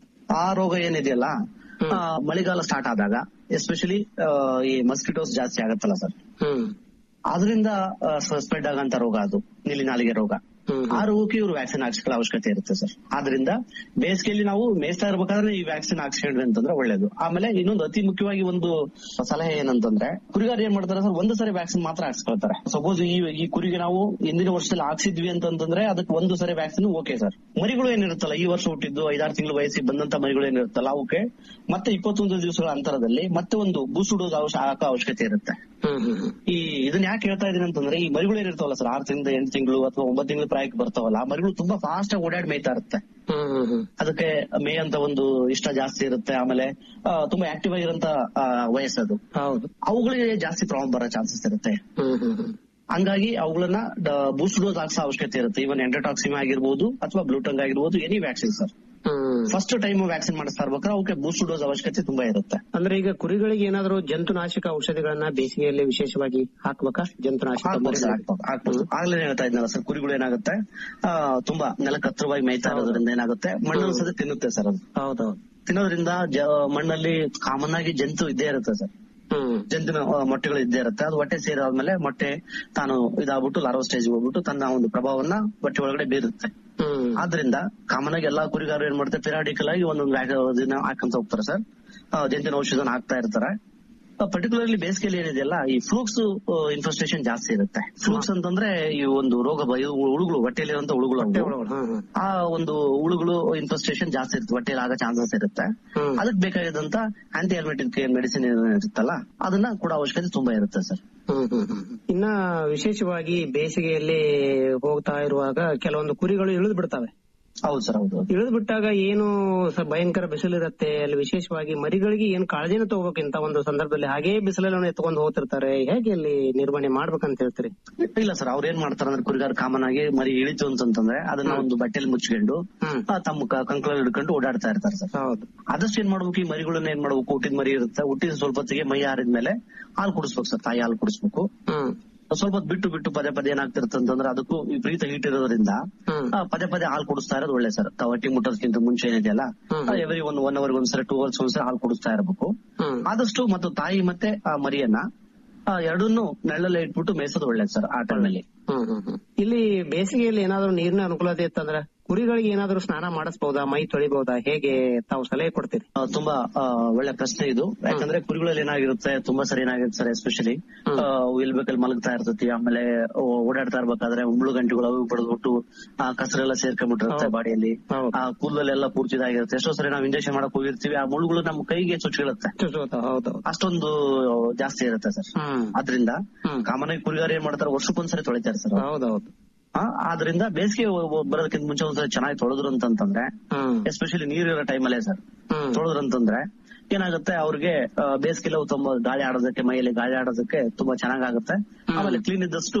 ಆ ರೋಗ ಏನಿದೆಯಲ್ಲ ಹ್ಮ್. ಆ, ಮಳೆಗಾಲ ಸ್ಟಾರ್ಟ್ ಆದಾಗ ಎಸ್ಪೆಷಲಿ ಈ ಮಸ್ಕಿಟೋಸ್ ಜಾಸ್ತಿ ಆಗತ್ತಲ್ಲ ಸರ್ ಹ್ಮ್ ಅದರಿಂದ ಸ್ಪ್ರೆಡ್ ಆಗಂತ ರೋಗ ಅದು ನೀಲಿ ನಾಲಿಗೆ ರೋಗ ಹ್ಮ್ ಆ ರೋಗಕ್ಕೆ ಇವರು ವ್ಯಾಕ್ಸಿನ್ ಹಾಕ್ಸ್ಕೊಳ್ಳೋ ಅವಶ್ಯಕತೆ ಇರುತ್ತೆ ಸರ್ ಆದ್ರಿಂದ ಬೇಸಿಗೆಯಲ್ಲಿ ನಾವು ಮೇಯಿಸ್ತಾ ಇರ್ಬೇಕಾದ್ರೆ ಈ ವ್ಯಾಕ್ಸಿನ್ ಹಾಕ್ಸ್ಕೊಂಡ್ರಿ ಅಂತಂದ್ರೆ ಒಳ್ಳೇದು ಆಮೇಲೆ ಇನ್ನೊಂದು ಅತಿ ಮುಖ್ಯವಾಗಿ ಒಂದು ಸಲಹೆ ಏನಂತಂದ್ರೆ ಕುರಿಗಾರ ಏನ್ ಮಾಡ್ತಾರೆ ಸರ್ ಒಂದು ಸರಿ ವ್ಯಾಕ್ಸಿನ್ ಮಾತ್ರ ಹಾಕ್ಸ್ಕೊಳ್ತಾರೆ ಸಪೋಸ್ ಈ ಈ ಕುರಿಗೆ ನಾವು ಹಿಂದಿನ ವರ್ಷದಲ್ಲಿ ಹಾಕ್ಸಿದ್ವಿ ಅಂತಂದ್ರೆ ಅದಕ್ಕೆ ಒಂದು ಸರಿ ವ್ಯಾಕ್ಸಿನ್ ಓಕೆ ಸರ್ ಮರಿಗಳು ಏನಿರುತ್ತಲ್ಲ ಈ ವರ್ಷ ಹುಟ್ಟಿದ್ದು ಐದಾರು ತಿಂಗಳು ವಯಸ್ಸಿಗೆ ಬಂದಂತ ಮರಿಗಳು ಏನಿರುತ್ತಲ್ಲ ಅವಕ್ಕೆ ಮತ್ತೆ ಇಪ್ಪತ್ತೊಂದು ದಿವಸಗಳ ಅಂತರದಲ್ಲಿ ಮತ್ತೆ ಒಂದು ಬೂಸ್ಟು ಡೋಸ್ ಹಾಕೋ ಅವಶ್ಯಕತೆ ಇರುತ್ತೆ ಹ್ಮ್ ಹ್ಮ್ ಹ್ಮ್ ಈ ಇದನ್ನ ಯಾಕೆ ಹೇಳ್ತಾ ಇದೀನಿ ಅಂತಂದ್ರೆ ಈ ಮರಿಗಳು ಏನಿರ್ತಾವಲ್ಲ ಸರ್ ಆರು ತಿಂಗಳು ಎಂಟು ತಿಂಗಳು ಅಥವಾ ಒಂಬತ್ತು ತಿಂಗಳು ಪ್ರಾಯಕ್ಕೆ ಬರ್ತಾವಲ್ಲ ಆ ಮರಿಗಳು ತುಂಬಾ ಫಾಸ್ಟ್ ಆಗಿ ಓಡಾಡಿ ಮೇಯ್ತಾ ಇರುತ್ತೆ ಹ್ಮ್ ಹ್ಮ್ ಹ್ಮ್ ಅದಕ್ಕೆ ಮೇ ಅಂತ ಒಂದು ಇಷ್ಟ ಜಾಸ್ತಿ ಇರುತ್ತೆ ಆಮೇಲೆ ಆ, ತುಂಬಾ ಆಕ್ಟಿವ್ ಆಗಿರೋಂತ ಆ, ವಯಸ್ಸದು ಹೌದು ಅವುಗಳಿಗೆ ಜಾಸ್ತಿ ಪ್ರಾಬ್ಲಮ್ ಬರೋ ಚಾನ್ಸಸ್ ಇರುತ್ತೆ ಹ್ಮ್ ಹ್ಮ್ ಹ್ಮ್ ಹಂಗಾಗಿ ಅವುಗಳನ್ನ ಬೂಸ್ಟ್ ಡೋಸ್ ಹಾಕ್ಸೋ ಅವಶ್ಯಕತೆ ಇರುತ್ತೆ ಇವನ್ ಎಂಟೋಟಾಕ್ಸಿಮ್ ಆಗಿರ್ಬೋದು ಅಥವಾ ಬ್ಲೂಟಂಗ್ ಆಗಿರ್ಬೋದು ಎನಿ ವ್ಯಾಕ್ಸಿನ್ ಸರ್ ಹ್ಮ್ ಫಸ್ಟ್ ಟೈಮ್ ವ್ಯಾಕ್ಸಿನ್ ಮಾಡಿಸ್ತಾ ಇರ್ಬೇಕಾದ್ರೆ ಅವಕ್ಕೆ ಬೂಸ್ಟ್ ಡೋಸ್ ಅವಶ್ಯಕತೆ ತುಂಬಾ ಇರುತ್ತೆ ಅಂದ್ರೆ ಈಗ ಕುರಿಗಳಿಗೆ ಏನಾದ್ರು ಜಂತುನಾಶಕ ಔಷಧಿಗಳನ್ನ ಬೇಸಿಗೆಯಲ್ಲಿ ವಿಶೇಷವಾಗಿ ಹಾಕ್ಬೇಕಾ ಜಂತುನಾಶಕ ಹಾಕ್ಬೋದು ಸರ್, ಮರಿಗಳಿಗೆ? ಹಾಕ್ಬೋದು, ಹಾಕ್ಬೋದು. ಆಗ್ಲೇ ಹೇಳ್ತಾ ಇದ್ನಲ್ಲ ಸರ್ ಕುರಿಗಳು ಏನಾಗುತ್ತೆ ಆ, ತುಂಬಾ ನೆಲಕ್ಕೆ ಹತ್ರವಾಗಿ ಮೇಯ್ತಾ ಇರೋದ್ರಿಂದ ಏನಾಗುತ್ತೆ ಮಣ್ಣು ಸದ ತಿನ್ನುತ್ತೆ ಸರ್ ಅದು ಹೌದೌದು ತಿನ್ನೋದ್ರಿಂದ ಜ- ಮಣ್ಣಲ್ಲಿ ಕಾಮನ್ ಆಗಿ ಜಂತು ಇದ್ದೇ ಇರುತ್ತೆ ಸರ್ ಹ್ಮ್ ಜಂತುನ ಆ, ಮೊಟ್ಟೆಗಳು ಇದ್ದೇ ಇರುತ್ತೆ ಅದು ಹೊಟ್ಟೆ ಸೇರಾದ್ಮೇಲೆ ಮೊಟ್ಟೆ ತಾನು ಇದಾಗ್ಬಿಟ್ಟು ಲಾರ್ವ ಸ್ಟೇಜ್ ಹೋಗ್ಬಿಟ್ಟು ತನ್ನ ಒಂದು ಪ್ರಭಾವವನ್ನ ಹೊಟ್ಟೆ ಒಳಗಡೆ ಬೀರುತ್ತೆ ಹ್ಮ್ ಆದ್ರಿಂದ ಕಾಮನ್ ಆಗಿ ಎಲ್ಲಾ ಕುರಿಗಾರರು ಏನ್ ಮಾಡ್ತಾರೆ ಪಿರಾಡಿಕಲ್ ಆಗಿ ಒಂದೊಂದು ವ್ಯಾಕ್- ದಿನ ಹಾಕಂತ ಹೋಗ್ತಾರೆ ಸರ್ ಆ, ಜಂತಿನ ಔಷಧನ ಹಾಕ್ತಾ ಇರ್ತಾರೆ ಪರ್ಟಿಕ್ಯುಲರ್ಲಿ ಬೇಸಿಗೆಯಲ್ಲಿ ಏನಿದೆಯಲ್ಲ ಈ ಫ್ಲೂಕ್ಸ್ ಇನ್ಫೆಸ್ಟೇಷನ್ ಜಾಸ್ತಿ ಇರುತ್ತೆ ಫ್ಲೂಕ್ಸ್ ಅಂತಂದ್ರೆ ಈ ಒಂದು ರೋಗ ಬ- ಇವು ಹುಳುಗಳು ಹೊಟ್ಟೆಯಲ್ಲಿರುವಂತ ಹುಳುಗಳು ಅವು. ಒಳಗೊಳ, ಹ್ಮ್ ಹ್ಮ್ ಆ ಒಂದು ಹುಳುಗಳು ಇನ್ಫೆಸ್ಟೇಷನ್ ಜಾಸ್ತಿ ಇರುತ್ತೆ ಹೊಟ್ಟೆಯಲ್ಲಿ ಆಗೋ ಚಾನ್ಸಸ್ ಇರುತ್ತೆ ಹ್ಮ್. ಅದಕ್ಕೆ ಬೇಕಾಗಿದ್ದಂತ ಆಂಟಿ ಹೆಲ್ಮೆಟಿಕ್ ಮೆಡಿಸಿನ್ ಇರುತ್ತಲ್ಲ ಅದನ್ನ ಕೂಡ ಅವಶ್ಯಕತೆ ತುಂಬಾ ಇರುತ್ತೆ ಸರ್ ಹ್ಮ್ ಹ್ಮ್ ಹ್ಮ್. ಇನ್ನ ವಿಶೇಷವಾಗಿ ಬೇಸಿಗೆಯಲ್ಲಿ ಹೋಗ್ತಾ ಇರುವಾಗ ಕೆಲವೊಂದು ಕುರಿಗಳು ಇಳಿದು ಬಿಡ್ತವೆ ಹೌದು ಸರ್ ಹೌದು ಇಳಿದು ಬಿಟ್ಟಾಗ ಏನು ಸ- ಭಯಂಕರ ಬಿಸಿಲಿರುತ್ತೆ ಅಲ್ಲಿ ವಿಶೇಷವಾಗಿ ಮರಿಗಳಿಗೆ ಏನ್ ಕಾಳಜಿನ ತಗೋಬೇಕು ಇಂತ ಒಂದು ಸಂದರ್ಭದಲ್ಲಿ ಹಾಗೇ ಬಿಸಿಲಲ್ಲಿ ಎತ್ಕೊಂಡು ಹೋಗ್ತಿರ್ತಾರೆ ಹೇಗೆ ಅಲ್ಲಿ ನಿರ್ವಹಣೆ ಮಾಡ್ಬೇಕಂತ ಹೇಳ್ತೀರಿ ಇಲ್ಲ ಸರ್ ಅವ್ರ ಏನ್ ಮಾಡ್ತಾರೆ ಅಂದ್ರೆ ಕುರಿಗಾರ ಕಾಮನ್ ಆಗಿ ಮರಿ ಇಳಿತು ಅಂತಂದ್ರೆ ಅದನ್ನ ಒಂದು ಬಟ್ಟೆಲಿ ಮುಚ್ಕೊಂಡು ಹ್ಮ್ ಆ, ತಮ್ಮ ಕ- ಕಂಕಳಲ್ಲಿ ಹಿಡ್ಕೊಂಡು ಓಡಾಡ್ತಾ ಇರ್ತಾರೆ ಸರ್ ಹೌದು ಆದಷ್ಟು ಏನ್ ಮಾಡ್ಬೇಕು ಈ ಮರಿಗಳನ್ನ ಏನ್ ಮಾಡ್ಬೇಕು ಹುಟ್ಟಿದ ಮರಿ ಇರುತ್ತೆ ಹುಟ್ಟಿದ ಸ್ವಲ್ಪ ಹೊತ್ತಿಗೆ ಮೈ ಹಾರಿದ್ಮೇಲೆ ಹಾಲು ಕುಡಿಸ್ಬೇಕು ಸರ್ ತಾಯಿ ಹಾಲು ಕುಡಿಸ್ಬೇಕು ಹ್ಮ್ ಸ್ವಲ್ಪ ಹೊತ್ತು ಬಿಟ್ಟು ಬಿಟ್ಟು ಪದೇ ಪದೇ ಏನಾಗ್ತಿರುತ್ತೆ ಅಂತಂದ್ರೆ ಅದಕ್ಕೂ ವಿಪರೀತ ಹೀಟ್ ಇರೋದ್ರಿಂದ ಹ್ಮ್ ಆ, ಪದೇ ಪದೇ ಹಾಲು ಕುಡಿಸ್ತಾ ಇರೋದು ಒಳ್ಳೆ ಸರ್ ತಾವು ಹೊಟ್ಟಿ ಮುಟ್ಟೋದಕ್ಕಿಂತ ಮುಂಚೆ ಏನಿದೆಯಲ್ಲ ಹ್ಮ್. ಎವ್ರಿ ಒನ್ ಒನ್ ಅವರ್ ಒಂದ್ಸರಿ ಟೂ ಅವರ್ಸ್ ಒಂದ್ಸರಿ ಹಾಲು ಕುಡಿಸ್ತಾ ಇರಬೇಕು ಹ್ಮ್ ಆದಷ್ಟು ಮತ್ತು ತಾಯಿ ಮತ್ತೆ ಆ ಮರಿಯನ್ನ ಆ, ಎರಡನ್ನೂ ನೆಳ್ಳಲ್ಲೇ ಇಟ್ಬಿಟ್ಟು ಮೇಯಿಸೋದು ಒಳ್ಳೇದು ಸರ್ ಆ ಟೈಮಲ್ಲಿ ಹ್ಮ್ ಹ್ಮ್ ಹ್ಮ್. ಇಲ್ಲಿ ಬೇಸಿಗೆಯಲ್ಲಿ ಏನಾದ್ರು ನೀರಿನ ಅನುಕೂಲತೆ ಇತ್ತಂದ್ರ ಕುರಿಗಳಿಗೆ ಏನಾದ್ರು ಸ್ನಾನ ಮಾಡಿಸಬಹುದಾ ಮೈ ತೊಳಿಬಹುದಾ ಹೇಗೆ ತಾವು ಸಲಹೆ ಕೊಡ್ತೀರಿ ಆ, ತುಂಬಾ ಆ, ಒಳ್ಳೆ ಪ್ರಶ್ನೆ ಇದು ಯಾಕಂದ್ರೆ ಕುರಿಗಳಲ್ಲಿ ಏನಾಗಿರುತ್ತೆ ತುಂಬಾ ಸರಿ ಏನಾಗಿರುತ್ತೆ ಸರ್ ಎಸ್ಪೆಷಲಿ ಇಲ್ಬೇಕಲ್ಲಿ ಮಲಗ್ತಾ ಇರ್ತೈತಿ ಆಮೇಲೆ ಓ- ಓಡಾಡ್ತಾ ಇರ್ಬೇಕಾದ್ರೆ ಉಂಬಳು ಗಂಟೆಗಳು ಅವು ಬಡದ್ಬಿಟ್ಟು ಆ ಕಸರೆಲ್ಲ ಸೇರ್ಕೊಂಡ್ಬಿಟ್ಟಿರುತ್ತೆ ಹೌದು. ಬಾಡಿಯಲ್ಲಿ ಹೌದು ಆ ಕೂದಲೆಲ್ಲ ಪೂರ್ತಿ ಇದಾಗಿರುತ್ತೆ ಎಷ್ಟೋ ಸರಿ ನಾವು ಇಂಜೆಕ್ಷನ್ ಮಾಡಕ್ ಹೋಗಿರ್ತೀವಿ ಆ ಮುಳುಗಳು ನಮ್ಮ ಕೈಗೆ ಚುಚ್ಚಿಳುತ್ತೆ ಹೌದು ಹೌದು ಅಷ್ಟೊಂದು ಜಾಸ್ತಿ ಇರುತ್ತೆ ಸರ್ ಹ್ಮ್ ಆದ್ರಿಂದ ಹ್ಮ್ ಕಾಮನ್ ಆಗಿ ಕುರಿಗಾರ ಏನ್ ಮಾಡ್ತಾರೆ ವರ್ಷಕ್ಕೊಂದ್ಸರಿ ತೊಳಿತಾರೆ ಸರ್ ಹೌದೌದು ಆ, ಆದ್ರಿಂದ ಬೇಸಿಗೆ ಬರೋದಕ್ಕಿಂತ ಮುಂಚೆ ಒಂದ್ಸರಿ ಚೆನ್ನಾಗಿ ತೊಳೆದ್ರು ಅಂತಂದ್ರೆ ಹ್ಮ್ ಎಸ್ಪೆಷಲಿ ನೀರಿರೋ ಟೈಮಲ್ಲೇ ಸರ್ ಹ್ಮ್ ತೊಳೆದ್ರು ಅಂತಂದ್ರೆ ಏನಾಗುತ್ತೆ ಅವ್ರಿಗೆ ಬೇಸಿಗೆಲ್ಲ ತುಂಬಾ ಗಾಳಿ ಆಡೋದಕ್ಕೆ ಮೈಯಲ್ಲಿ ಗಾಳಿ ಆಡೋದಕ್ಕೆ ತುಂಬಾ ಚೆನ್ನಾಗಾಗುತ್ತೆ ಆಮೇಲೆ ಕ್ಲೀನ್ ಇದ್ದಷ್ಟು